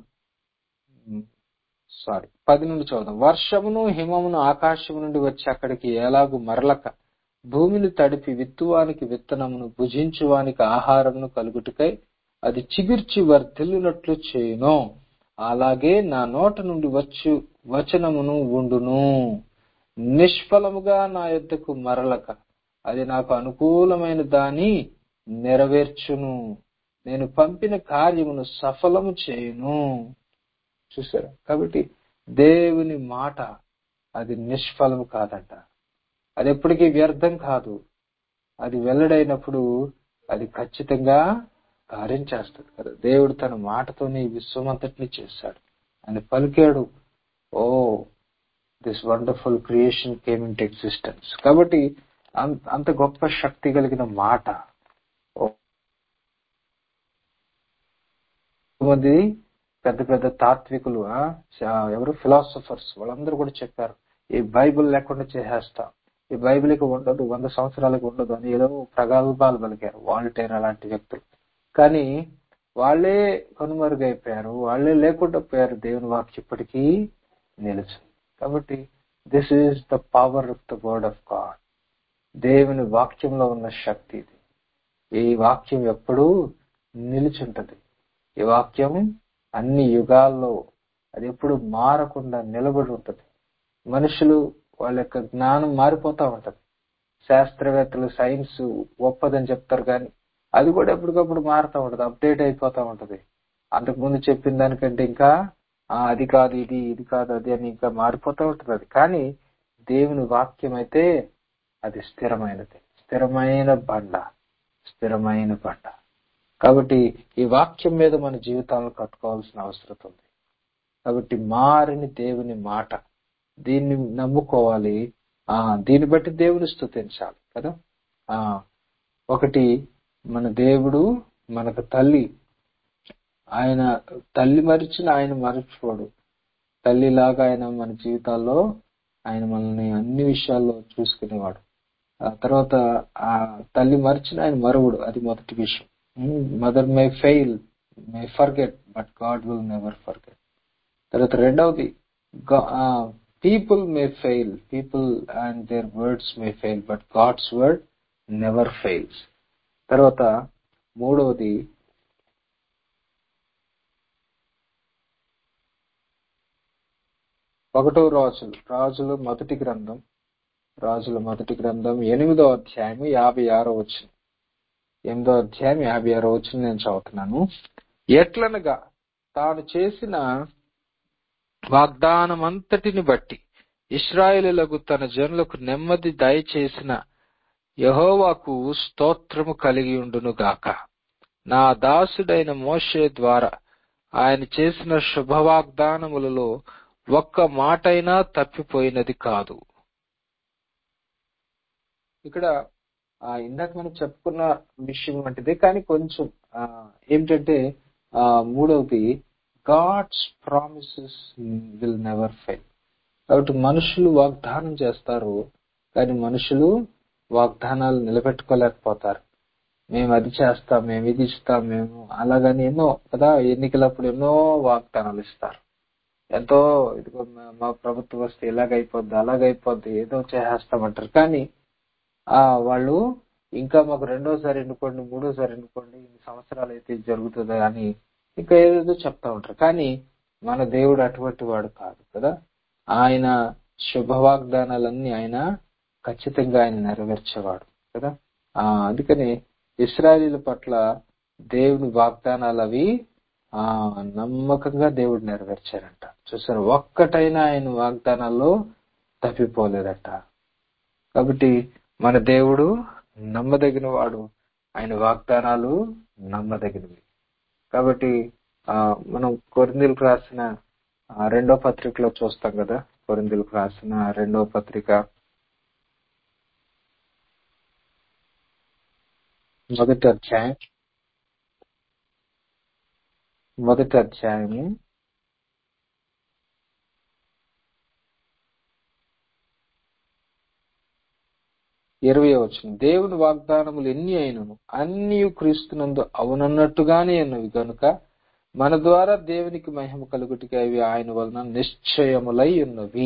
సారీ పది నుండి చదువుదాం వర్షమును హిమమును ఆకాశము నుండి వచ్చి అక్కడికి ఎలాగు మరలక భూమిని తడిపి విత్తువానికి విత్తనమును భుజించువానికి ఆహారమును కలుగుటకై అది చిగుర్చి వర్ధిల్లునట్లు చేయును అలాగే నా నోట నుండి వచ్చు వచనమును ఉండును నిష్ఫలముగా నా యొద్దకు మరలక అది నాకు అనుకూలమైన దాని నెరవేర్చును నేను పంపిన కార్యమును సఫలము చేయును చూసారా కాబట్టి దేవుని మాట అది నిష్ఫలము కాదంట అది ఎప్పటికీ వ్యర్థం కాదు అది వెల్లడైనప్పుడు అది ఖచ్చితంగా కార్యం చేస్తుంది కదా దేవుడు తన మాటతోనే ఈ విశ్వం అంతటిని చేశాడు అని పలికాడు oh this wonderful creation came in existence కాబట్టి అంత అంత గొప్ప శక్తి కలిగిన మాట ఓ, మంది పెద్ద పెద్ద తాత్వికులు ఆ, చా- ఎవరు ఫిలాసఫర్స్ వాళ్ళందరూ కూడా చెప్పారు ఈ బైబిల్ లేకుండా చేసేస్తాం ఈ బైబిల్కి ఉండదు వంద సంవత్సరాలకు ఉండదు అని ఏదో ప్రగల్భాలు పలికారు వాల్టైర్ అలాంటి వ్యక్తులు కానీ వాళ్ళే కనుమరుగైపోయారు వాళ్ళే లేకుండా పోయారు దేవుని వాక్యం ఇప్పటికీ నిలుచు కాబట్టి this is the power of the word of God దేవుని వాక్యంలో ఉన్న శక్తి ఇది ఈ వాక్యం ఎప్పుడూ నిలుచుంటది ఈ వాక్యం అన్ని యుగాల్లో అది ఎప్పుడు మారకుండా నిలబడి ఉంటది మనుషులు వాళ్ళ యొక్క జ్ఞానం మారిపోతా ఉంటది శాస్త్రవేత్తలు సైన్స్ గొప్పదని చెప్తారు కానీ అది కూడా ఎప్పటికప్పుడు మారుతా ఉంటది అప్డేట్ అయిపోతా ఉంటది అంతకుముందు చెప్పిన దానికంటే ఇంకా ఆ, అది కాదు ఇది ఇది కాదు అది అని ఇంకా మారిపోతా ఉంటది అది కానీ దేవుని వాక్యం అయితే అది స్థిరమైనది స్థిరమైన బండ స్థిరమైన బండ కాబట్టి ఈ వాక్యం మీద మన జీవితాలను కట్టుకోవాల్సిన అవసరం ఉంది కాబట్టి మారిని దేవుని మాట దీన్ని నమ్ముకోవాలి ఆ దీన్ని బట్టి దేవుని స్తుతించాలి కదా ఆ ఒకటి మన దేవుడు మనకు తల్లి ఆయన తల్లి మరిచిన ఆయన మరచిపోడు తల్లిలాగా ఆయన మన జీవితాల్లో ఆయన మనల్ని అన్ని విషయాల్లో చూసుకునేవాడు ఆ తర్వాత ఆ తల్లి మరిచిన ఆయన మరువుడు అది మొదటి విషయం mother may fail may forget but God will never forget తర్వాత రెండవది people may fail people and their words may fail but God's word never fails తర్వాత మూడవది ఒకటో రాజులు రాజులు మొదటి గ్రంథం రాజుల మొదటి గ్రంథం ఎనిమిదో అధ్యాయం యాభై ఆరో వచ్చిన ఎనిమిదో అధ్యాయం యాభై ఆరో వచ్చిన నేను చదువుతున్నాను ఎట్లనగా తాను చేసిన వాగ్దానమంతటిని బట్టి ఇస్రాయేలులకు తన జనులకు నెమ్మది దయచేసిన యహోవాకు స్తోత్రము కలిగి ఉండును గాక నా దాసుడైన మోషే ద్వారా ఆయన చేసిన శుభవాగ్దానములలో ఒక్క మాటైనా తప్పిపోయినది కాదు ఇక్కడ ఆ, ఇందాక మనం చెప్పుకున్న విషయం వంటిదే కానీ కొంచెం ఆ, ఏమిటంటే ఆ, మూడవది God's promises will never fail కాబట్టి మనుషులు వాగ్దానం చేస్తారు కానీ మనుషులు వాగ్దానాలు నిలబెట్టుకోలేకపోతారు మేము అది చేస్తాం మేము ఇది ఇస్తాం మేము అలాగని ఎన్నో కదా ఎన్నికలప్పుడు ఎన్నో వాగ్దానాలు ఇస్తారు ఎంతో ఇదిగో మా- మా ప్రభుత్వం వస్తే ఇలాగైపోద్ది అలాగైపోద్ది ఏదో చేసేస్తామంటారు కానీ ఆ వాళ్ళు ఇంకా మాకు రెండోసారి ఎన్నుకోండి మూడోసారి ఎన్నుకోండి ఇన్ని సంవత్సరాలు అయితే ఇది జరుగుతుంది అని ఇంకా ఏదేదో చెప్తా ఉంటారు కానీ మన దేవుడు అటువంటి వాడు కాదు కదా ఆయన శుభవాగ్దానాలన్నీ ఆయన ఖచ్చితంగా ఆయన నెరవేర్చేవాడు కదా ఆ అందుకని ఇస్రాయలీల పట్ల దేవుని వాగ్దానాలు అవి ఆ నమ్మకంగా దేవుడు నెరవేర్చారంట చూసారు ఒక్కటైనా ఆయన వాగ్దానాల్లో తప్పిపోలేదట కాబట్టి మన దేవుడు నమ్మదగిన వాడు ఆయన వాగ్దానాలు నమ్మదగినవి కాబట్టి ఆ మనం కొరిందీలకు రాసిన ఆ, రెండో పత్రికలో చూస్తాం కదా కొరిందీలకు రాసిన రెండో పత్రిక మొదటి అధ్యాయం మొదటి అధ్యాయము ఇరవై వచ్చిన దేవుని వాగ్దానములు ఎన్ని అయినను అన్ని క్రీస్తునందు అవునన్నట్టుగానే ఉన్నవి గనుక మన ద్వారా దేవునికి మహిమ కలుగుటికి అవి ఆయన వలన నిశ్చయములై ఉన్నవి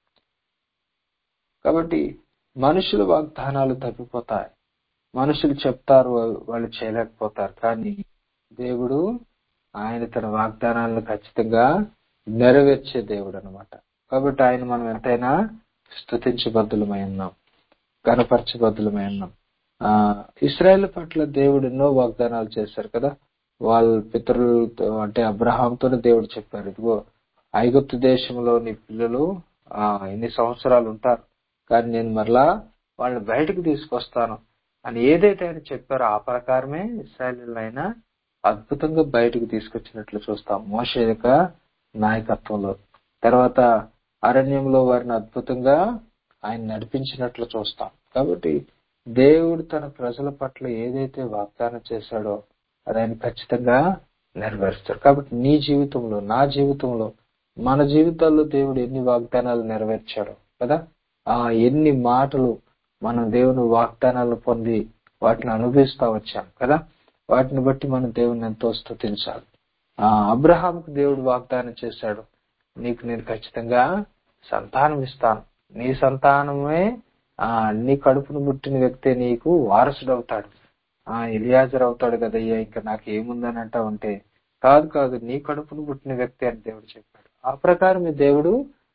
కాబట్టి మనుషుల వాగ్దానాలు తప్పిపోతాయి మనుషులు చెప్తారు వాళ్ళు చేయలేకపోతారు కానీ దేవుడు ఆయన తన వాగ్దానాలను ఖచ్చితంగా నెరవేర్చే దేవుడు అనమాట కాబట్టి ఆయన మనం ఎంతైనా స్తుతించబద్దులమై ఉన్నాం గణపరచబద్దులమై ఉన్నాం ఆ ఇస్రాయేల్ పట్ల దేవుడు ఎన్నో వాగ్దానాలు చేశారు కదా వాళ్ళ పితరులతో అంటే అబ్రహాంతో దేవుడు చెప్పారు ఇదిగో ఐగుప్తు దేశంలో నీ పిల్లలు ఆ ఎన్ని సంవత్సరాలు ఉంటారు కానీ నేను మరలా వాళ్ళని బయటకు తీసుకొస్తాను అని ఏదైతే ఆయన చెప్పారో ఆ ప్రకారమే ఇస్రాయల్ అయినా అద్భుతంగా బయటకు తీసుకొచ్చినట్లు చూస్తాం మోషే యొక్క నాయకత్వంలో తర్వాత అరణ్యంలో వారిని అద్భుతంగా ఆయన నడిపించినట్లు చూస్తాం కాబట్టి దేవుడు తన ప్రజల పట్ల ఏదైతే వాగ్దానం చేశాడో అది ఆయన ఖచ్చితంగా నెరవేరుస్తాడు కాబట్టి నీ జీవితంలో నా జీవితంలో మన జీవితాల్లో దేవుడు ఎన్ని వాగ్దానాలు నెరవేర్చాడో కదా ఆ ఎన్ని మాటలు మనం దేవుని వాగ్దానాలు పొంది వాటిని అనుభవిస్తా వచ్చాం కదా వాటిని బట్టి మనం దేవుని ఎంతో స్తుతించాలి ఆ అబ్రహాంకు దేవుడు వాగ్దానం చేశాడు నీకు నేను ఖచ్చితంగా సంతానం ఇస్తాను నీ సంతానమే ఆ నీ కడుపును పుట్టిన వ్యక్తే నీకు వారసుడు అవుతాడు ఆ ఇలియాజర్ అవుతాడు కదయ్యా ఇంకా నాకు ఏముందని అంటా ఉంటే కాదు కాదు నీ కడుపును పుట్టిన వ్యక్తి అని దేవుడు చెప్పాడు ఆ ప్రకారం ఈ దేవుడు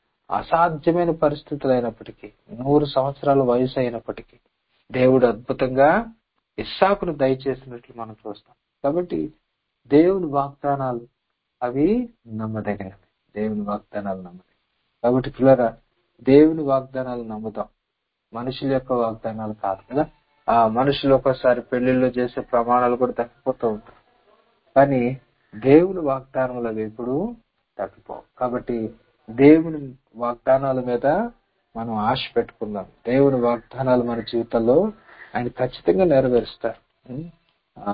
అసాధ్యమైన పరిస్థితులు అయినప్పటికీ నూరు సంవత్సరాల వయసు అయినప్పటికీ దేవుడు అద్భుతంగా ఇస్సాకును దయచేసినట్లు మనం చూస్తాం కాబట్టి దేవుని వాగ్దానాలు అవి నమ్మదగినవి దేవుని వాగ్దానాలు నమ్మదగినవి కాబట్టి పిల్లరా దేవుని వాగ్దానాలు నమ్ముదాం మనుషుల యొక్క వాగ్దానాలు కాదు కదా ఆ మనుషులు ఒక్కోసారి పెళ్లిళ్ళు చేసే ప్రమాణాలు కూడా తప్పిపోతూ ఉంటారు కానీ దేవుని వాగ్దానములు అవి ఎప్పుడు తప్పిపోవు కాబట్టి దేవుని వాగ్దానాల మీద మనం ఆశ పెట్టుకుందాం దేవుని వాగ్దానాలు మన జీవితంలో ఆయన ఖచ్చితంగా నెరవేరుస్తారు ఉం? ఆ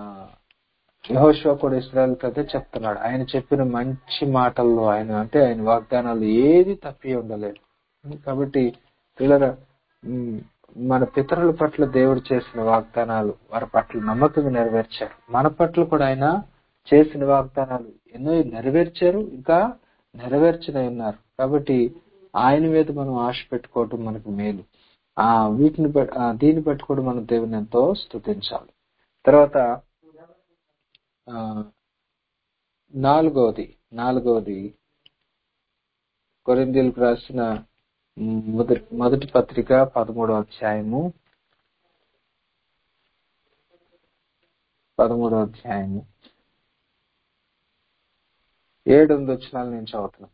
యెహోషువ కూడా ఇస్రాయల్ అదే చెప్తున్నాడు ఆయన చెప్పిన మంచి మాటల్లో ఆయన అంటే ఆయన వాగ్దానాలు ఏది తప్పి ఉండలేదు ఉం? కాబట్టి పిల్లల మన పితరుల పట్ల దేవుడు చేసిన వాగ్దానాలు వారి పట్ల నమ్మకంగా నెరవేర్చారు మన పట్ల కూడా ఆయన చేసిన వాగ్దానాలు ఎన్నో నెరవేర్చారు ఇంకా నెరవేర్చనే ఉన్నారు కాబట్టి ఆయన మీద మనం ఆశ పెట్టుకోవటం మనకు మేలు ఆ వీటిని బ- ఆ, దీన్ని బట్టి కూడా మనం దేవుని ఎంతో స్తుతించాలి తర్వాత ఆ నాలుగవది నాలుగవది కొరిందీలకు రాసిన మొదటి మొదటి పత్రిక పదమూడవ అధ్యాయము పదమూడో అధ్యాయం ఏడు ఎనిమిది వచ్చినాలు నేను చదువుతున్నాను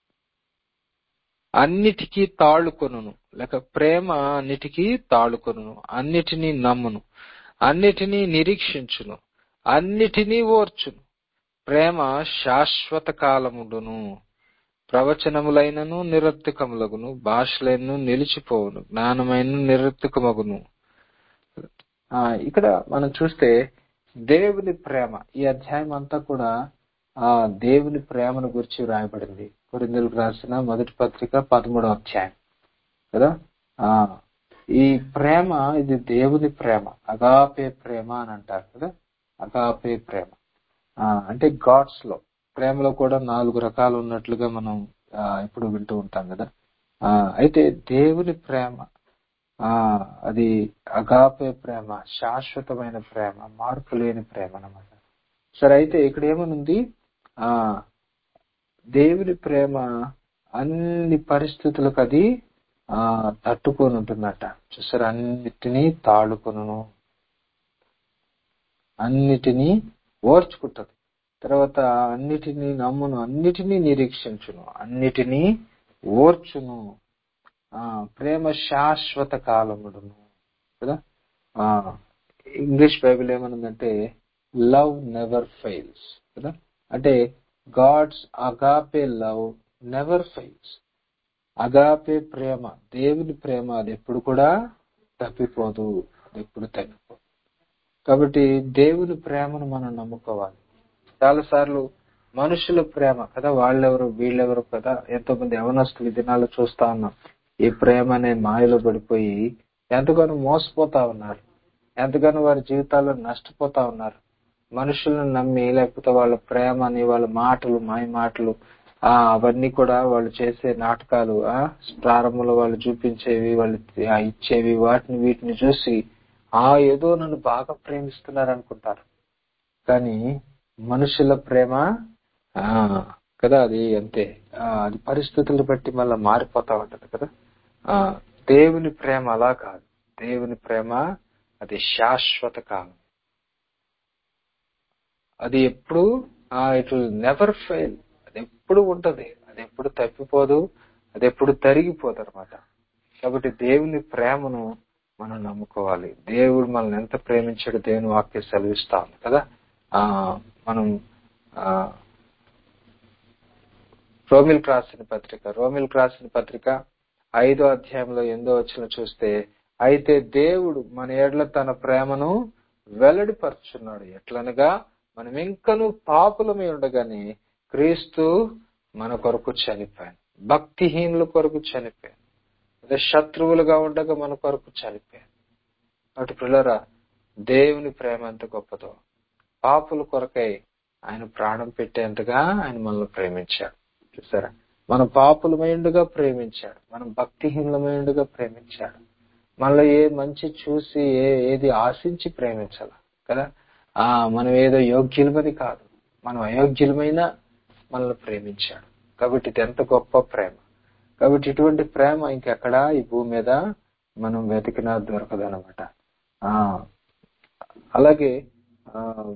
అన్నిటికీ తాళుకొనును లేక ప్రేమ అన్నిటికీ తాళుకొనును అన్నిటినీ నమ్మును అన్నిటినీ నిరీక్షించును అన్నిటినీ ఓర్చును ప్రేమ శాశ్వత కాలముండును ప్రవచనములైనను నిరర్థకములగును భాషలైనను నిలిచిపోవును జ్ఞానమైన నిరర్థకమగును ఆ ఇక్కడ మనం చూస్తే దేవుని ప్రేమ ఈ అధ్యాయం అంతా కూడా ఆ దేవుని ప్రేమను గురించి రాయబడింది కొరిందులకు రాసిన మొదటి పత్రిక పదమూడో అధ్యాయం కదా ఆ ఈ ప్రేమ ఇది దేవుని ప్రేమ అగాపే ప్రేమ అని అంటారు కదా అగాపే ప్రేమ ఆ అంటే గాడ్స్ లో ప్రేమలో కూడా నాలుగు రకాలు ఉన్నట్లుగా మనం ఆ, ఇప్పుడు వింటూ ఉంటాం కదా ఆ అయితే దేవుని ప్రేమ ఆ అది అగాపే ప్రేమ శాశ్వతమైన ప్రేమ మార్పు లేని ప్రేమ అన్నమాట సరే అయితే ఇక్కడ ఏమనుంది ఆ దేవుని ప్రేమ అన్ని పరిస్థితులకు అది ఆ తట్టుకొని ఉంటుందట చూసారు అన్నిటినీ తాళుకొను అన్నిటినీ ఓర్చుకుంటది తర్వాత అన్నిటినీ నమ్మును అన్నిటినీ నిరీక్షించును అన్నిటినీ ఓర్చును ఆ ప్రేమ శాశ్వత కాలముడును కదా ఆ ఇంగ్లీష్ బైబిల్ ఏమనుందంటే లవ్ నెవర్ ఫెయిల్స్ కదా అంటే God's agape love never fails agape ప్రేమ దేవుని ప్రేమ అది ఎప్పుడు కూడా తప్పిపోదు అది ఎప్పుడు తప్పిపోదు కాబట్టి దేవుని ప్రేమను మనం నమ్ముకోవాలి చాలా సార్లు మనుషుల ప్రేమ కదా వాళ్ళెవరు వీళ్ళెవరు కదా ఎంతో మంది యవనస్తులు ఈ దినాల్లో చూస్తా ఉన్నాం ఈ ప్రేమ అనే మాయలో పడిపోయి ఎంతగానో మోసపోతా ఉన్నారు ఎంతగానో వారి జీవితాల్లో నష్టపోతా ఉన్నారు మనుషులను నమ్మి లేకపోతే వాళ్ళ ప్రేమని వాళ్ళ మాటలు మాయ మాటలు ఆ అవన్నీ కూడా వాళ్ళు చేసే నాటకాలు ఆ ప్రారంభంలో వాళ్ళు చూపించేవి వాళ్ళు ఆ ఇచ్చేవి వాటిని వీటిని చూసి ఆ ఏదో నన్ను బాగా ప్రేమిస్తున్నారు అనుకుంటారు కానీ మనుషుల ప్రేమ ఆ కదా అది అంతే ఆ, అది పరిస్థితులను బట్టి మళ్ళీ మారిపోతా ఉంటది కదా ఆ దేవుని ప్రేమ అలా కాదు దేవుని ప్రేమ అది శాశ్వత కాలం అది ఎప్పుడు ఇట్ విల్ నెవర్ ఫెయిల్ అది ఎప్పుడు ఉంటది అది ఎప్పుడు తప్పిపోదు అది ఎప్పుడు తరిగిపోదు అనమాట కాబట్టి దేవుని ప్రేమను మనం నమ్ముకోవాలి దేవుడు మనల్ని ఎంత ప్రేమించాడు దేవుని వాక్య సెలవిస్తాం కదా ఆ మనం ఆ రోమిల్ రాసిన పత్రిక రోమిల్ రాసిన పత్రిక ఐదో అధ్యాయంలో ఎందో వచ్చిన చూస్తే అయితే దేవుడు మన ఏడ్ల తన ప్రేమను వెల్లడిపరుచున్నాడు ఎట్లనగా మనం ఇంకను పాపులమై ఉండగానే క్రీస్తు మన కొరకు చనిపోయాను భక్తిహీనుల కొరకు చనిపోయాను అదే శత్రువులుగా ఉండగా మన కొరకు చనిపోయాను అటు పిల్లరా దేవుని ప్రేమ ఎంత గొప్పదో పాపుల కొరకై ఆయన ప్రాణం పెట్టేంతగా ఆయన మనల్ని ప్రేమించాడు చూసారా మన పాపులమైండుగా ప్రేమించాడు మనం భక్తిహీనులమైండుగా ప్రేమించాడు మనలో ఏ మంచి చూసి ఏ ఏది ఆశించి ప్రేమించాల కదా ఆ మనం ఏదో యోగ్యులమని కాదు మనం అయోగ్యులమైన మనల్ని ప్రేమించాడు కాబట్టి ఇది ఎంత గొప్ప ప్రేమ కాబట్టి ఇటువంటి ప్రేమ ఇంకెక్కడా ఈ భూమి మీద మనం వెతికినా దొరకదు అనమాట ఆ అలాగే ఆ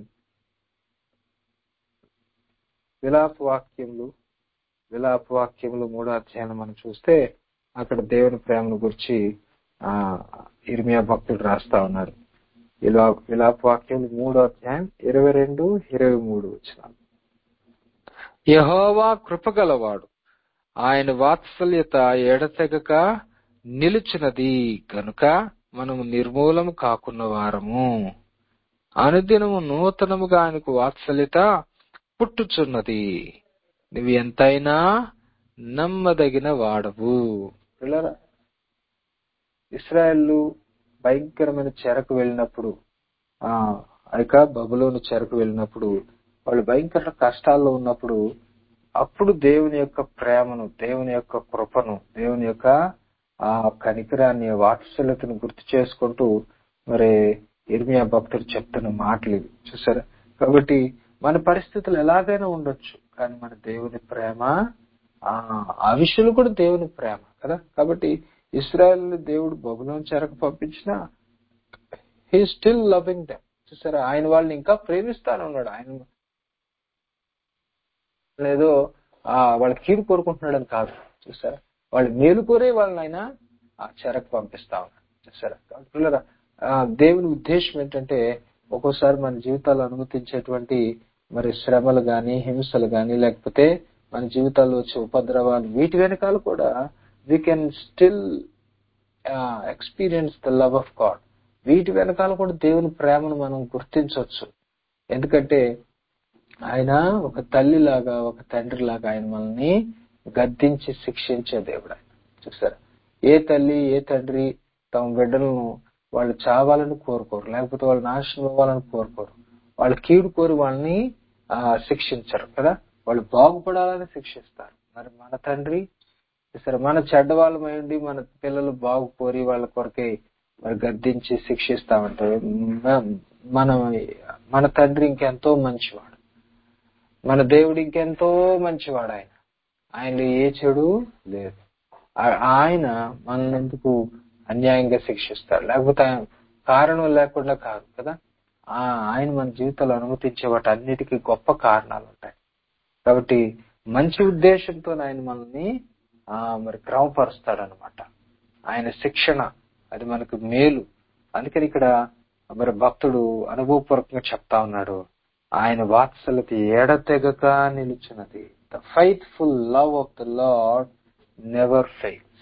విలాప వాక్యములు విలాప వాక్యములు మూడో అధ్యాయం మనం చూస్తే అక్కడ దేవుని ప్రేమను గురించి ఆ ఇర్మియా భక్తుడు రాస్తా ఉన్నారు విలా విలాప వాక్యములు మూడో అధ్యాయం ఇరవై రెండు ఇరవై మూడు వచ్చిన యహోవా కృపగలవాడు ఆయన వాత్సల్యత ఎడతెగక నిలుచున్నది గనుక మనము నిర్మూలము కాకున్న వారము అనుదినము నూతనముగా ఆయనకు వాత్సల్యత పుట్టుచున్నది నువ్వు ఎంతైనా నమ్మదగిన వాడవు పిల్లరా ఇస్రాయల్లు భయంకరమైన చెరకు వెళ్ళినప్పుడు ఆ ఇక బబులోని చెరకు వెళ్ళినప్పుడు వాళ్ళు భయంకర కష్టాల్లో ఉన్నప్పుడు అప్పుడు దేవుని యొక్క ప్రేమను దేవుని యొక్క కృపను దేవుని యొక్క ఆ కనికరాన్ని వాత్సల్యతను గుర్తు చేసుకుంటూ మరి ఇర్మియా భక్తుడు చెప్తున్న మాటలు ఇవి చూసారా కాబట్టి మన పరిస్థితులు ఎలాగైనా ఉండొచ్చు కానీ మన దేవుని ప్రేమ ఆ ఆ విషయంలో కూడా దేవుని ప్రేమ కదా కాబట్టి ఇస్రాయల్ దేవుడు బబులోని చెరకు పంపించిన హీ స్టిల్ లవింగ్ దెమ్ చూసారా ఆయన వాళ్ళని ఇంకా ప్రేమిస్తానే ఉన్నాడు ఆయన లేదో ఆ వాళ్ళ కీడు కోరుకుంటున్నాడని కాదు చూసారా వాళ్ళు మేలు కోరే వాళ్ళని ఆయన ఆ చెరకు పంపిస్తా ఉన్నాడు చూసారా కాబట్టి పిల్లరా, ఆ దేవుని ఉద్దేశం ఏంటంటే ఒక్కోసారి మన జీవితాలు అనుమతించేటువంటి మరి శ్రమలు గాని హింసలు గాని లేకపోతే మన జీవితాల్లో వచ్చే ఉపద్రవాలు వీటి వెనకాల కూడా we can still experience the love of God వీటి వెనకాల కూడా దేవుని ప్రేమను మనం గుర్తించవచ్చు ఎందుకంటే ఆయన ఒక తల్లి లాగా ఒక తండ్రి లాగా ఆయన మనల్ని గద్దించి శిక్షించే దేవుడు ఆయన చూసారా ఏ తల్లి ఏ తండ్రి తమ బిడ్డలను వాళ్ళు చావాలని కోరుకోరు లేకపోతే వాళ్ళు నాశనం అవ్వాలని కోరుకోరు వాళ్ళు కీడు కోరి వాళ్ళని ఆ, శిక్షించరు కదా వాళ్ళు బాగుపడాలని శిక్షిస్తారు మరి మన తండ్రి సరే మన చెడ్డ వాళ్ళమై ఉండి మన పిల్లలు బాగు కోరి వాళ్ళ కొరకే మరి గద్దించి శిక్షిస్తామంటే మ- మన మన తండ్రి ఇంకెంతో మంచివాడు మన దేవుడు ఇంకెంతో మంచివాడు ఆయన ఆయనలో ఏ చెడు లేదు ఆ- ఆయన మనెందుకు అన్యాయంగా శిక్షిస్తాడు లేకపోతే ఆయన కారణం లేకుండా కాదు కదా ఆ ఆయన మన జీవితంలో అనుమతించే వాటి అన్నిటికీ గొప్ప కారణాలు ఉంటాయి కాబట్టి మంచి ఉద్దేశంతో ఆయన మనల్ని ఆ మరి క్రమపరుస్తాడు అనమాట ఆయన శిక్షణ అది మనకు మేలు అందుకని ఇక్కడ మరి భక్తుడు అనుభవపూర్వకంగా చెప్తా ఉన్నాడు ఆయన వాత్సల్యత ఎడతెగక నిలుచున్నది the faithful love of the Lord never fails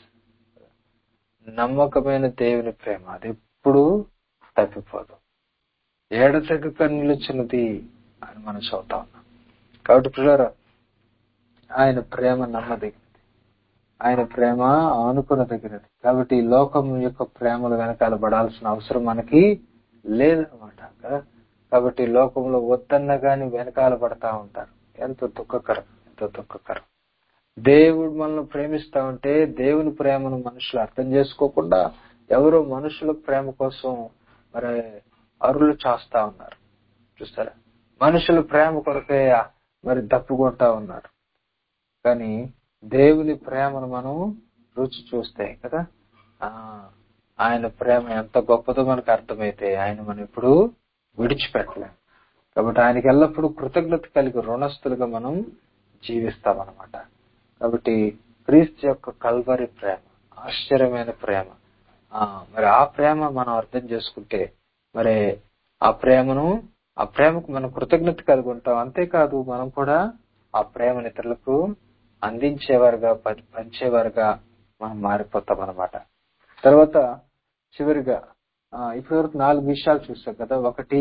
నమ్మకమైన దేవుని ప్రేమ అది ఎప్పుడు తప్పిపోదు ఏడతెగక నిలుచున్నది అని మనం చదువుతా ఉన్నాం కాబట్టి పిల్లరా ఆయన ప్రేమ నమ్మదగినది ఆయన ప్రేమ ఆనుకునదగినది కాబట్టి ఈ లోకం యొక్క ప్రేమలు వెనకాల పడాల్సిన అవసరం మనకి లేదనమాట కదా కాబట్టి ఈ లోకంలో వద్దన్న గాని వెనకాల పడతా ఉంటారు ఎంతో దుఃఖకరం ఎంతో దుఃఖకరం దేవుడు మనల్ని ప్రేమిస్తా ఉంటే దేవుని ప్రేమను మనుషులు అర్థం చేసుకోకుండా ఎవరో మనుషుల ప్రేమ కోసం మరి అరులు చేస్తా ఉన్నారు చూస్తారా మనుషుల ప్రేమ కొరకే మరి దప్పుకుంటా ఉన్నారు కానీ దేవుని ప్రేమను మనం రుచి చూస్తే కదా ఆ ఆయన ప్రేమ ఎంత గొప్పదో మనకు అర్థమైతే ఆయన మనం ఇప్పుడు విడిచిపెట్టలేం కాబట్టి ఆయనకి ఎల్లప్పుడూ కృతజ్ఞత కలిగి రుణస్థులుగా మనం జీవిస్తాం అనమాట కాబట్టి క్రీస్తు యొక్క కల్వరి ప్రేమ ఆశ్చర్యమైన ప్రేమ ఆ మరి ఆ ప్రేమ మనం అర్థం చేసుకుంటే మరి ఆ ప్రేమను ఆ ప్రేమకు మనం కృతజ్ఞత కలిగి ఉంటాం అంతేకాదు మనం కూడా ఆ ప్రేమను ఇతరులకు అందించేవారుగా ప- పంచేవారుగా మనం మారిపోతాం అనమాట తర్వాత చివరిగా ఆ, ఇప్పటివరకు నాలుగు విషయాలు చూస్తాం కదా ఒకటి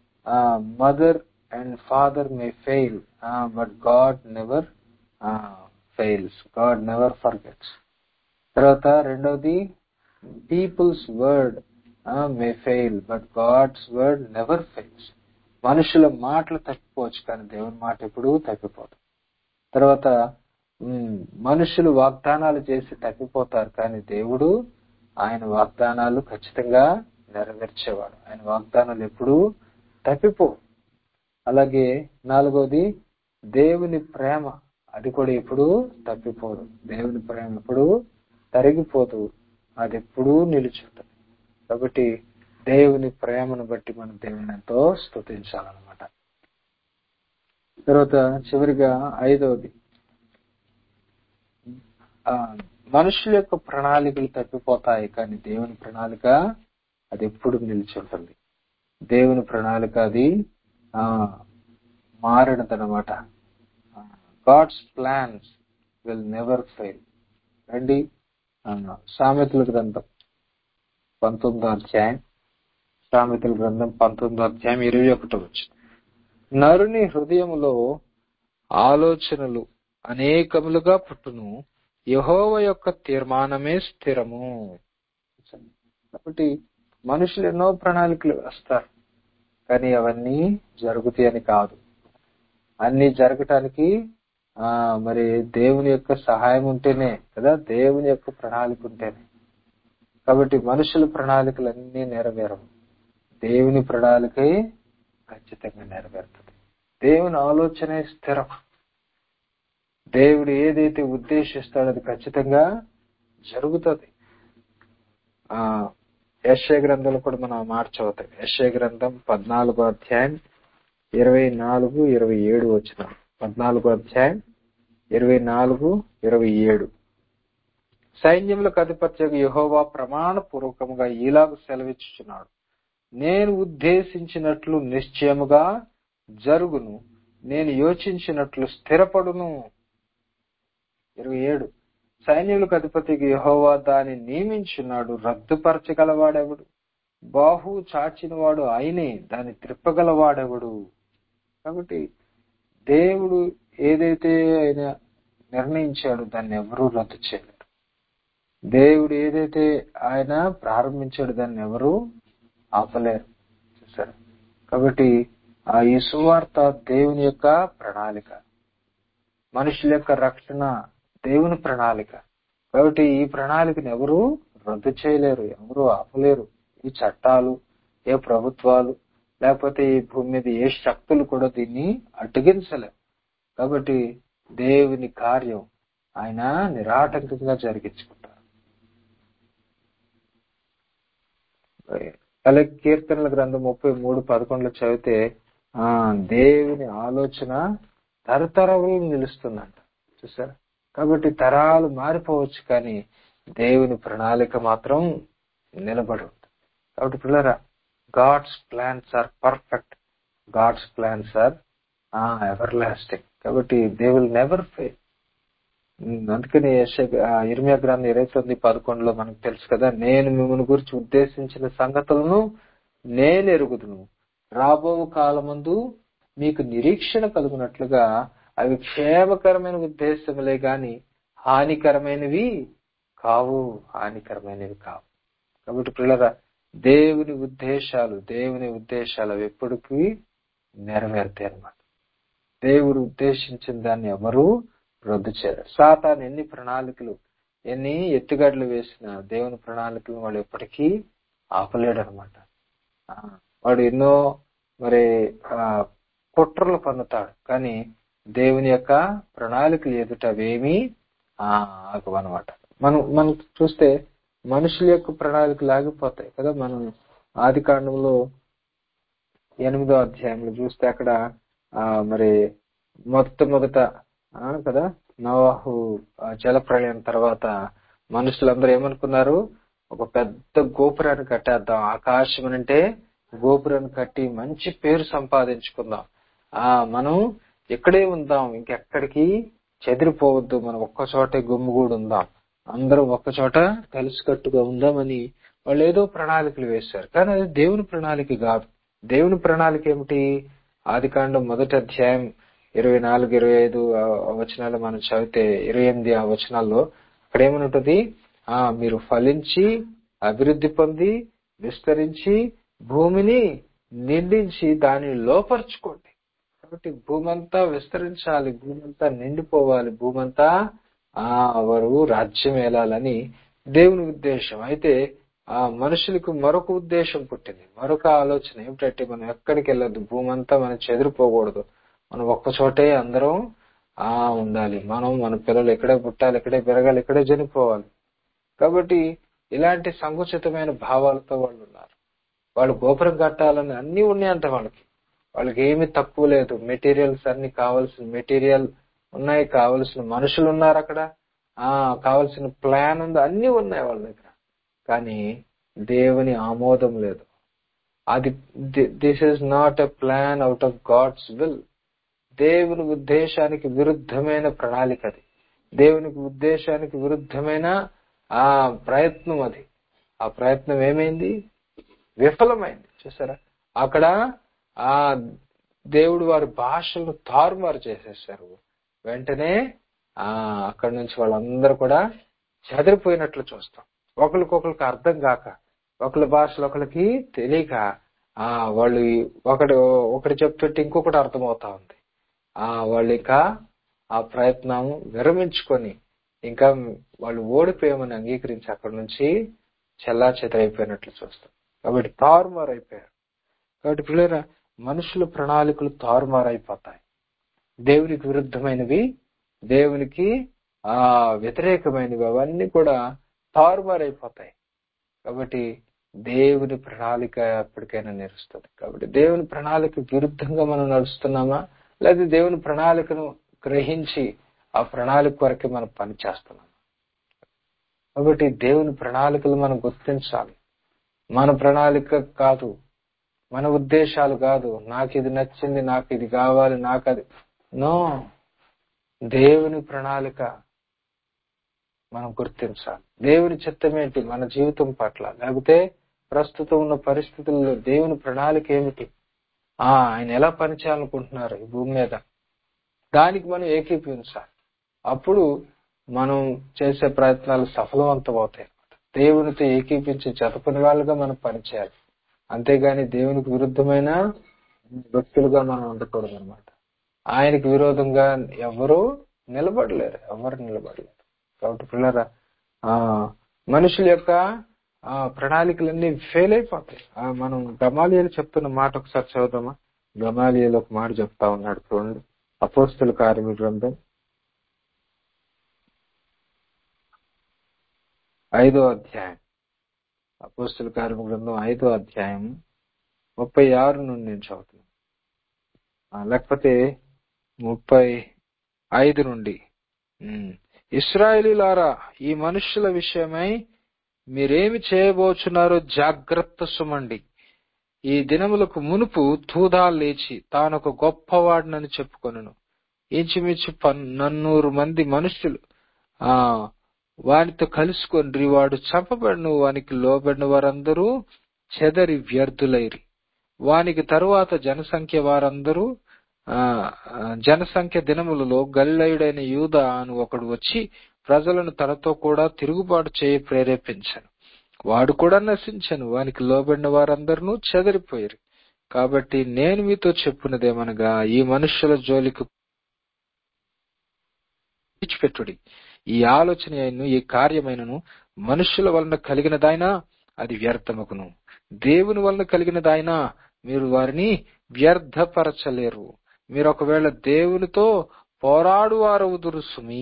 mother and father may fail but God never fails God never forgets తర్వాత రెండవది people's word may fail but God's word never fails మనుషుల మాటలు తప్పిపోవచ్చు కానీ దేవుని మాట ఎప్పుడూ తప్పిపోదు తర్వాత ఉమ్, మనుషులు వాగ్దానాలు చేసి తప్పిపోతారు కానీ దేవుడు ఆయన వాగ్దానాలు ఖచ్చితంగా నెరవేర్చేవాడు ఆయన వాగ్దానాలు ఎప్పుడూ తప్పిపో అలాగే నాలుగోది దేవుని ప్రేమ అది కూడా ఎప్పుడూ తప్పిపోదు దేవుని ప్రేమ ఎప్పుడూ తరిగిపోదు అది ఎప్పుడూ నిలుచుంటది కాబట్టి దేవుని ప్రేమను బట్టి మనం దేవుని ఎంతో స్తుతించాలన్నమాట తర్వాత చివరిగా ఐదవది ఆ, మనుషుల యొక్క ప్రణాళికలు తప్పిపోతాయి కానీ దేవుని ప్రణాళిక అది ఎప్పుడు నిలిచి ఉంటుంది దేవుని ప్రణాళిక అది ఆ మారినదనమాట God's plans will never fail రండి ఆ, సామెతల గ్రంథం పంతొమ్మిదో అధ్యాయం సామెతల గ్రంథం పంతొమ్మిదో అధ్యాయం ఇరవై ఒకటో వచ్చింది నరుని హృదయములో ఆలోచనలు అనేకములుగా పుట్టును యహోవ యొక్క తీర్మానమే స్థిరము కాబట్టి మనుషులు ఎన్నో ప్రణాళికలు వేస్తారు కానీ అవన్నీ జరుగుతాయని కాదు అన్ని జరగటానికి ఆ మరి దేవుని యొక్క సహాయం ఉంటేనే కదా దేవుని యొక్క ప్రణాళిక ఉంటేనే కాబట్టి మనుషుల ప్రణాళికలు అన్ని నెరవేరవు దేవుని ప్రణాళికే ఖచ్చితంగా నెరవేరుతుంది దేవుని ఆలోచనే స్థిరం దేవుడు ఏదైతే ఉద్దేశిస్తాడో అది ఖచ్చితంగా జరుగుతుంది ఆ యశ్య గ్రంథంలో కూడా మనం మాట చదువుతాం యశ్య గ్రంథం పద్నాలుగో అధ్యాయం ఇరవై నాలుగు ఇరవై ఏడు వచ్చిన పద్నాలుగో అధ్యాయం ఇరవై నాలుగు ఇరవై ఏడు సైన్యములకు అధిపత్యకు యహోవా ప్రమాణ పూర్వకముగా ఈలాగు సెలవిచ్చుచున్నాడు నేను ఉద్దేశించినట్లు నిశ్చయముగా జరుగును నేను యోచించినట్లు స్థిరపడును ఇరవై ఏడు సైన్యులకు అధిపతికి యహోవా దాన్ని నియమించున్నాడు రద్దుపరచగలవాడెవడు బాహు చాచినవాడు ఆయనే దాన్ని త్రిప్పగలవాడెవడు కాబట్టి దేవుడు ఏదైతే ఆయన నిర్ణయించాడో దాన్ని ఎవరూ రద్దు చేయలేరు దేవుడు ఏదైతే ఆయన ప్రారంభించాడు దాన్ని ఎవరు ఆపలేరు చూసారు కాబట్టి ఆ ఈ సువార్త దేవుని యొక్క ప్రణాళిక మనుషుల యొక్క రక్షణ దేవుని ప్రణాళిక కాబట్టి ఈ ప్రణాళికను ఎవరు రద్దు చేయలేరు ఎవరు ఆపలేరు ఈ చట్టాలు ఏ ప్రభుత్వాలు లేకపోతే ఈ భూమి మీద ఏ శక్తులు కూడా దీన్ని అడ్డగించలేవు కాబట్టి దేవుని కార్యం ఆయన నిరాటంకంగా జరిగించుకుంటారు అలాగే కీర్తనల గ్రంథం ముప్పై మూడు పదకొండులో చదివితే ఆ దేవుని ఆలోచన తరతరములు నిలుస్తుందంట చూసారా కాబట్టి తరాలు మారిపోవచ్చు కానీ దేవుని ప్రణాళిక మాత్రం నిలబడి ఉంది కాబట్టి పిల్లరా God's plans are perfect God's plans are everlasting కాబట్టి దే విల్ నెవర్ ఫెయిల్ అందుకని ఇర్మియా గ్రంథం ఇరవై తొమ్మిది పదకొండులో మనకు తెలుసు కదా నేను మిమ్మల్ని గురించి ఉద్దేశించిన సంగతులను నేను ఎరుగుదును రాబో కాలమందు మీకు నిరీక్షణ కలుగునట్లుగా అవి క్షేమకరమైన ఉద్దేశములే గాని హానికరమైనవి కావు హానికరమైనవి కావు కాబట్టి పిల్లరా దేవుని ఉద్దేశాలు దేవుని ఉద్దేశాలు అవి ఎప్పటికీ నెరవేరుతాయి అన్నమాట దేవుడు ఉద్దేశించిన దాన్ని ఎవరు రద్దు చేయరు సాతాన్ ఎన్ని ప్రణాళికలు ఎన్ని ఎత్తుగడలు వేసిన దేవుని ప్రణాళికలు వాడు ఎప్పటికీ ఆపలేడు అనమాట వాడు ఎన్నో మరి కుట్రలు పన్నుతాడు కానీ దేవుని యొక్క ప్రణాళికలు ఎదుట అవేమీ ఆగవన్నమాట మనం మనం చూస్తే మనుషుల యొక్క ప్రణాళికలు ఆగిపోతాయి కదా మనం ఆది కాండంలో ఎనిమిదో అధ్యాయంలో చూస్తే అక్కడ ఆ మరి మొట్టమొదట కదా నవాహు జలప్రళయం తర్వాత మనుషులందరూ ఏమనుకున్నారు ఒక పెద్ద గోపురాన్ని కట్టేద్దాం ఆకాశం అంటే గోపురాన్ని కట్టి మంచి పేరు సంపాదించుకుందాం ఆ మనం ఇక్కడే ఉందాం ఇంకెక్కడికి చెదిరిపోవద్దు మనం ఒక్క చోటే గుమ్ముగూడు ఉందాం అందరం ఒక్క చోట కలిసికట్టుగా ఉందామని వాళ్ళు ఏదో ప్రణాళికలు వేశారు కానీ అది దేవుని ప్రణాళిక కాదు దేవుని ప్రణాళిక ఏమిటి ఆది కాండం మొదటి అధ్యాయం ఇరవై నాలుగు ఇరవై ఐదు వచనాలు మనం చదివితే ఇరవై ఎనిమిది ఆ వచనాల్లో అక్కడ ఏమనుంటది ఆ మీరు ఫలించి అభివృద్ధి పొంది విస్తరించి భూమిని నిండించి దాన్ని లోపరుచుకోండి కాబట్టి భూమి అంతా విస్తరించాలి భూమి అంతా నిండిపోవాలి భూమి అంతా ఆ వారు రాజ్యం ఏలాలని దేవుని ఉద్దేశం అయితే ఆ మనుషులకు మరొక ఉద్దేశం పుట్టింది మరొక ఆలోచన ఏమిటంటే మనం ఎక్కడికి వెళ్ళొద్దు భూమి అంతా మనం చెదిరిపోకూడదు మనం ఒక్క చోటే అందరం ఆ ఉండాలి మనం మన పిల్లలు ఇక్కడే పుట్టాలి ఇక్కడే పెరగాలి ఇక్కడే చనిపోవాలి కాబట్టి ఇలాంటి సంకుచితమైన భావాలతో వాళ్ళు ఉన్నారు వాళ్ళు గోపురం కట్టాలని అన్ని ఉన్నాయంట వాళ్ళకి వాళ్ళకి ఏమి తక్కువ లేదు మెటీరియల్స్ అన్ని కావాల్సిన మెటీరియల్ ఉన్నాయి కావలసిన మనుషులు ఉన్నారు అక్కడ ఆ కావలసిన ప్లాన్ ఉంది అన్ని ఉన్నాయి వాళ్ళ దగ్గర కానీ దేవుని ఆమోదం లేదు అది this is not a plan out of God's will దేవుని ఉద్దేశానికి విరుద్ధమైన ప్రణాళిక అది దేవునికి ఉద్దేశానికి విరుద్ధమైన ఆ ప్రయత్నం అది ఆ ప్రయత్నం ఏమైంది విఫలమైంది చూసారా అక్కడ ఆ దేవుడు వారి భాషలను తారుమారు చేసేసారు వెంటనే ఆ అక్కడి నుంచి వాళ్ళందరూ కూడా చెదిరిపోయినట్లు చూస్తాం ఒకరికొకరికి అర్థం కాక ఒకరి భాషలు ఒకరికి తెలియక ఆ వాళ్ళు ఒకటి ఒకటి చెప్తుంటే ఇంకొకటి అర్థమవుతా ఉంది ఆ వాళ్ళు ఇంకా ఆ ప్రయత్నం విరమించుకొని ఇంకా వాళ్ళు ఓడిపోయామని అంగీకరించి అక్కడి నుంచి చెల్లా చెదరైపోయినట్లు చూస్తాం కాబట్టి తారుమారు అయిపోయారు కాబట్టి పిల్లరా మనుషుల ప్రణాళికలు తారుమారైపోతాయి దేవునికి విరుద్ధమైనవి దేవునికి ఆ వ్యతిరేకమైనవి అవన్నీ కూడా తారుమారైపోతాయి కాబట్టి దేవుని ప్రణాళిక ఎప్పటికైనా నేరుస్తుంది కాబట్టి దేవుని ప్రణాళిక విరుద్ధంగా మనం నడుస్తున్నామా లేదా దేవుని ప్రణాళికను గ్రహించి ఆ ప్రణాళిక వరకే మనం పని చేస్తున్నాం కాబట్టి దేవుని ప్రణాళికలు మనం గుర్తించాలి మన ప్రణాళిక కాదు మన ఉద్దేశాలు కాదు నాకు ఇది నచ్చింది నాకు ఇది కావాలి నాకు అది నో దేవుని ప్రణాళిక మనం గుర్తించాలి దేవుని చిత్తం ఏంటి మన జీవితం పట్ల లేకపోతే ప్రస్తుతం ఉన్న పరిస్థితుల్లో దేవుని ప్రణాళిక ఏమిటి ఆ ఆయన ఎలా పనిచేయాలనుకుంటున్నారు ఈ భూమి మీద దానికి మనం ఏకీపించాలి అప్పుడు మనం చేసే ప్రయత్నాలు సఫలవంతం అవుతాయి దేవునితో ఏకీపించి జతపని వాళ్ళుగా మనం పనిచేయాలి అంతేగాని దేవునికి విరుద్ధమైన వ్యక్తులుగా మనం ఉండకూడదు అనమాట ఆయనకి విరోధంగా ఎవరు నిలబడలేరు ఎవరు నిలబడలేరు కాబట్టి పిల్లరా ఆ మనుషుల యొక్క ఆ ప్రణాళికలన్నీ ఫెయిల్ అయిపోతాయి ఆ, మనం గమాలియలు చెప్తున్న మాట ఒకసారి చదువుదామా గమాలియలు ఒక మాట చెప్తా ఉన్నాడు చూడండి అపోస్తుల కార్మిక గ్రంథం ఐదో అధ్యాయం అపోస్తుల కార్మిక గ్రంథం ఐదో అధ్యాయం ముప్పై ఆరు నుండి నేను చదువుతున్నాను ఆ, లేకపోతే ముప్పై ఐదు నుండి ఉమ్. ఇస్రాయేలీలారా ఈ మనుష్యుల విషయమై మీరేమి చేయబోచున్నారో జాగ్రత్త సుమండి ఈ దినములకు మునుపు తూదా లేచి తానొక గొప్పవాడినని చెప్పుకొనును ఇంచుమించు పన్ నన్నూరు మంది మనుషులు ఆ వానితో కలుసుకొని వాడు చంపబడిన వానికి లోబడిన వారందరూ చెదరి వ్యర్థులైరి వానికి తరువాత జనసంఖ్య వారందరూ ఆ ఆ, జనసంఖ్య దినములలో గలిలయుడైన యూద అని ఒకడు వచ్చి ప్రజలను తనతో కూడా తిరుగుబాటు చేయ ప్రేరేపించాను వాడు కూడా నశించను వానికి లోబడిన వారందరూ చెదరిపోయారు కాబట్టి నేను మీతో చెప్పున్నదేమనగా ఈ మనుష్యుల జోలికి విడిచిపెట్టుడి ఈ ఆలోచన అయినను ఈ కార్యమైనను మనుష్యుల వలన కలిగినదైనా అది వ్యర్థమగును దేవుని వలన కలిగినదైనా మీరు వారిని వ్యర్థపరచలేరు మీరు ఒకవేళ దేవునితో పోరాడువారవుదురు సుమీ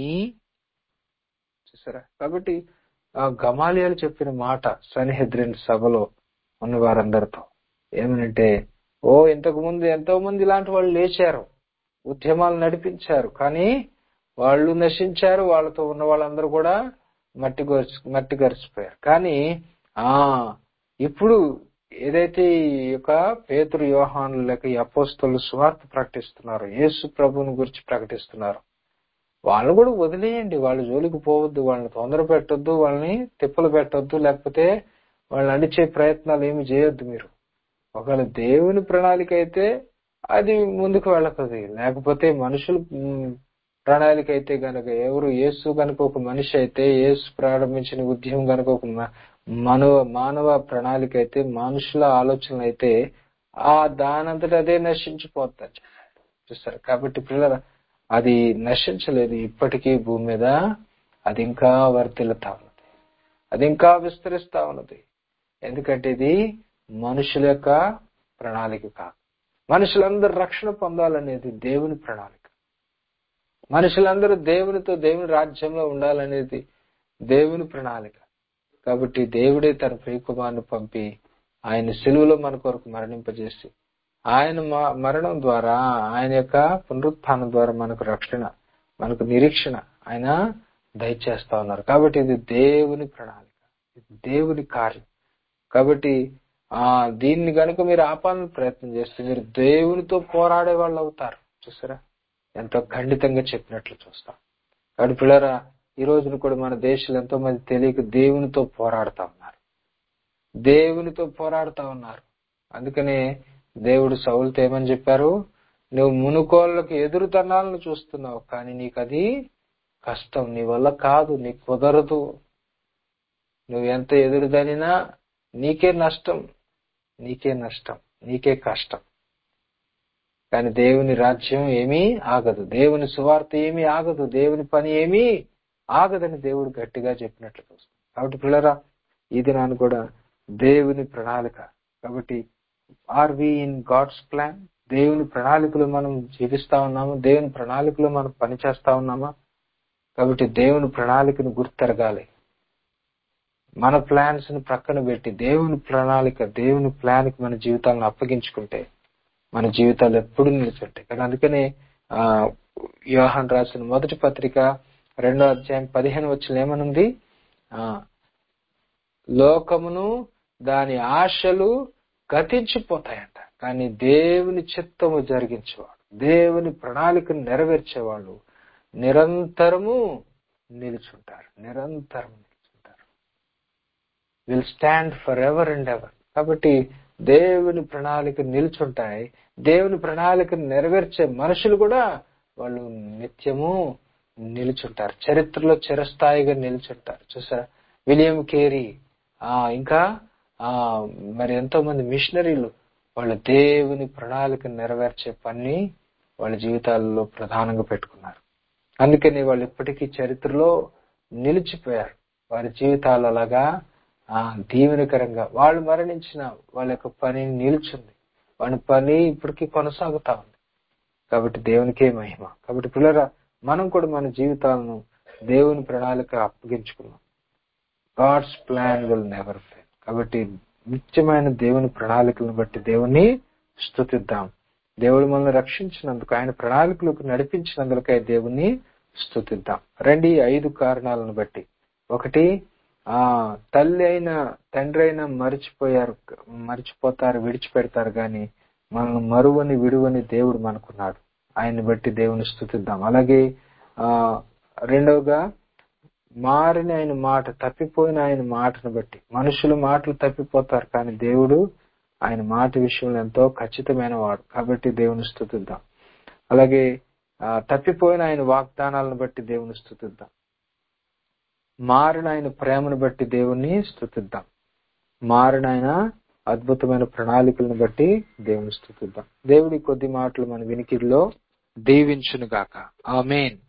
చూసారా కాబట్టి ఆ గమాలియాలు చెప్పిన మాట సన్హెద్రిన్ సభలో ఉన్న వారందరితో ఏమనంటే ఓ ఇంతకు ముందు ఎంతో మంది ఇలాంటి వాళ్ళు లేచారు ఉద్యమాలు నడిపించారు కానీ వాళ్ళు నశించారు వాళ్ళతో ఉన్న వాళ్ళందరూ కూడా మట్టి గొరిచి మట్టి గరిచిపోయారు కానీ ఆ ఇప్పుడు ఏదైతే ఈ యొక్క పేతురు యోహాను లేక ఈ అపోస్తలు సువార్త ప్రకటిస్తున్నారు యేసు ప్రభువుని గురించి ప్రకటిస్తున్నారు వాళ్ళు కూడా వదిలేయండి వాళ్ళ జోలికి పోవద్దు వాళ్ళని తొందర పెట్టొద్దు వాళ్ళని తిప్పలు పెట్టొద్దు లేకపోతే వాళ్ళని అణిచే ప్రయత్నాలు ఏమి చేయొద్దు మీరు ఒకవేళ దేవుని ప్రణాళిక అయితే అది ముందుకు వెళ్ళకది లేకపోతే మనుషులు మ్, ప్రణాళిక అయితే గనక ఎవరు యేసు గనక ఒక మనిషి అయితే యేసు ప్రారంభించిన ఉద్యమం గనక ఒక మ- మానవ మానవ ప్రణాళిక అయితే మనుషుల ఆలోచన అయితే ఆ దానంతట అదే నశించిపోతారు చూస్తారు కాబట్టి పిల్లల అది నశించలేదు ఇప్పటికీ భూమి మీద అది ఇంకా వర్తిల్లుతా ఉన్నది అది ఇంకా విస్తరిస్తా ఉన్నది ఎందుకంటే ఇది మనుషుల యొక్క ప్రణాళిక కాదు మనుషులందరూ రక్షణ పొందాలనేది దేవుని ప్రణాళిక మనుషులందరూ దేవునితో దేవుని రాజ్యంలో ఉండాలనేది దేవుని ప్రణాళిక కాబట్టి దేవుడే తన ప్రియకుమారుని పంపి ఆయన సెలువులో మన కొరకు మరణింపజేసి ఆయన మ- మరణం ద్వారా ఆయన యొక్క పునరుత్థానం ద్వారా మనకు రక్షణ మనకు నిరీక్షణ ఆయన దయచేస్తా ఉన్నారు కాబట్టి ఇది దేవుని ప్రణాళిక ఇది దేవుని కార్యం కాబట్టి ఆ దీన్ని గనుక మీరు ఆపాలని ప్రయత్నం చేస్తే మీరు దేవునితో పోరాడే వాళ్ళు అవుతారు చూసారా ఎంతో ఖండితంగా చెప్పినట్లు చూస్తాం కాబట్టి పిల్లరా ఈ రోజున కూడా మన దేశంలో ఎంతో మంది తెలియక దేవునితో పోరాడుతా ఉన్నారు దేవునితో పోరాడుతా ఉన్నారు అందుకనే దేవుడు సౌలుతో ఏమని చెప్పారు నువ్వు మునుకోళ్ళకు ఎదురుతనాలను చూస్తున్నావు కానీ నీకు అది కష్టం నీ వల్ల కాదు నీకు కుదరదు నువ్వు ఎంత ఎదురుదనినా నీకే నష్టం నీకే నష్టం నీకే కష్టం కానీ దేవుని రాజ్యం ఏమీ ఆగదు దేవుని సువార్త ఏమీ ఆగదు దేవుని పని ఏమీ ఆగదని దేవుడు గట్టిగా చెప్పినట్లు చూస్తాం కాబట్టి పిల్లరా ఈ దినాన్ని కూడా దేవుని ప్రణాళిక కాబట్టి are we in God's plan దేవుని ప్రణాళికలో మనం జీవిస్తా ఉన్నాము దేవుని ప్రణాళికలో మనం పనిచేస్తా ఉన్నామా కాబట్టి దేవుని ప్రణాళికను గుర్తెరగాలి మన ప్లాన్స్ ని ప్రక్కన పెట్టి దేవుని ప్రణాళిక దేవుని ప్లాన్ కి మన జీవితాలను అప్పగించుకుంటే మన జీవితాలు ఎప్పుడు నిలిచుంటాయి కానీ అందుకనే ఆ యోహాన్ రాసిన మొదటి పత్రిక రెండో అధ్యాయం పదిహేను వచ్చిన ఏమనుంది ఆ లోకమును దాని ఆశలు గతించిపోతాయంట కానీ దేవుని చిత్తము జరిగించేవాడు దేవుని ప్రణాళికను నెరవేర్చేవాళ్ళు నిరంతరము నిలుచుంటారు నిరంతరం నిలుచుంటారు will stand for ever and ever కాబట్టి దేవుని ప్రణాళిక నిలుచుంటాయి దేవుని ప్రణాళికను నెరవేర్చే మనుషులు కూడా వాళ్ళు నిత్యము నిలుచుంటారు చరిత్రలో చిరస్థాయిగా నిలుచుంటారు చూసారా విలియం కేరీ ఆ ఇంకా ఆ మరి ఎంతో మంది మిషనరీలు వాళ్ళు దేవుని ప్రణాళిక నెరవేర్చే పని వాళ్ళ జీవితాలలో ప్రధానంగా పెట్టుకున్నారు అందుకని వాళ్ళు ఇప్పటికీ చరిత్రలో నిలిచిపోయారు వారి జీవితాలు అలాగా ఆ దీవెనకరంగా వాళ్ళు మరణించిన వాళ్ళ యొక్క పని నిల్చుంది వాళ్ళ పని ఇప్పటికీ కొనసాగుతా ఉంది కాబట్టి దేవునికే మహిమ కాబట్టి పిల్లరా మనం కూడా మన జీవితాలను దేవుని ప్రణాళిక అప్పగించుకున్నాం God's plan will never fail కాబట్టి నిత్యమైన దేవుని ప్రణాళికలను బట్టి దేవుని స్తుతిద్దాం దేవుడు మనల్ని రక్షించినందుకు ఆయన ప్రణాళికలకు నడిపించినందుకై దేవుని స్తుతిద్దాం రెండు ఈ ఐదు కారణాలను బట్టి ఒకటి ఆ తల్లి అయిన తండ్రి అయినా మరిచిపోయారు మరిచిపోతారు విడిచిపెడతారు గాని మనల్ని మరువని విడువని దేవుడు మనకున్నాడు ఆయన్ని బట్టి దేవుని స్తుతిద్దాం అలాగే ఆ రెండవగా మారిన ఆయన మాట తప్పిపోయిన ఆయన మాటను బట్టి మనుషులు మాటలు తప్పిపోతారు కానీ దేవుడు ఆయన మాట విషయంలో ఎంతో ఖచ్చితమైన వాడు కాబట్టి దేవుని స్థుతిద్దాం అలాగే ఆ, తప్పిపోయిన ఆయన వాగ్దానాలను బట్టి దేవుని స్థుతిద్దాం మారిన ఆయన ప్రేమను బట్టి దేవుణ్ణి స్థుతిద్దాం మారిన ఆయన అద్భుతమైన ప్రణాళికలను బట్టి దేవుని స్థుతిద్దాం దేవుడి కొద్ది మాటలు మన వినికిడిలో దీవించును గాక ఆమెన్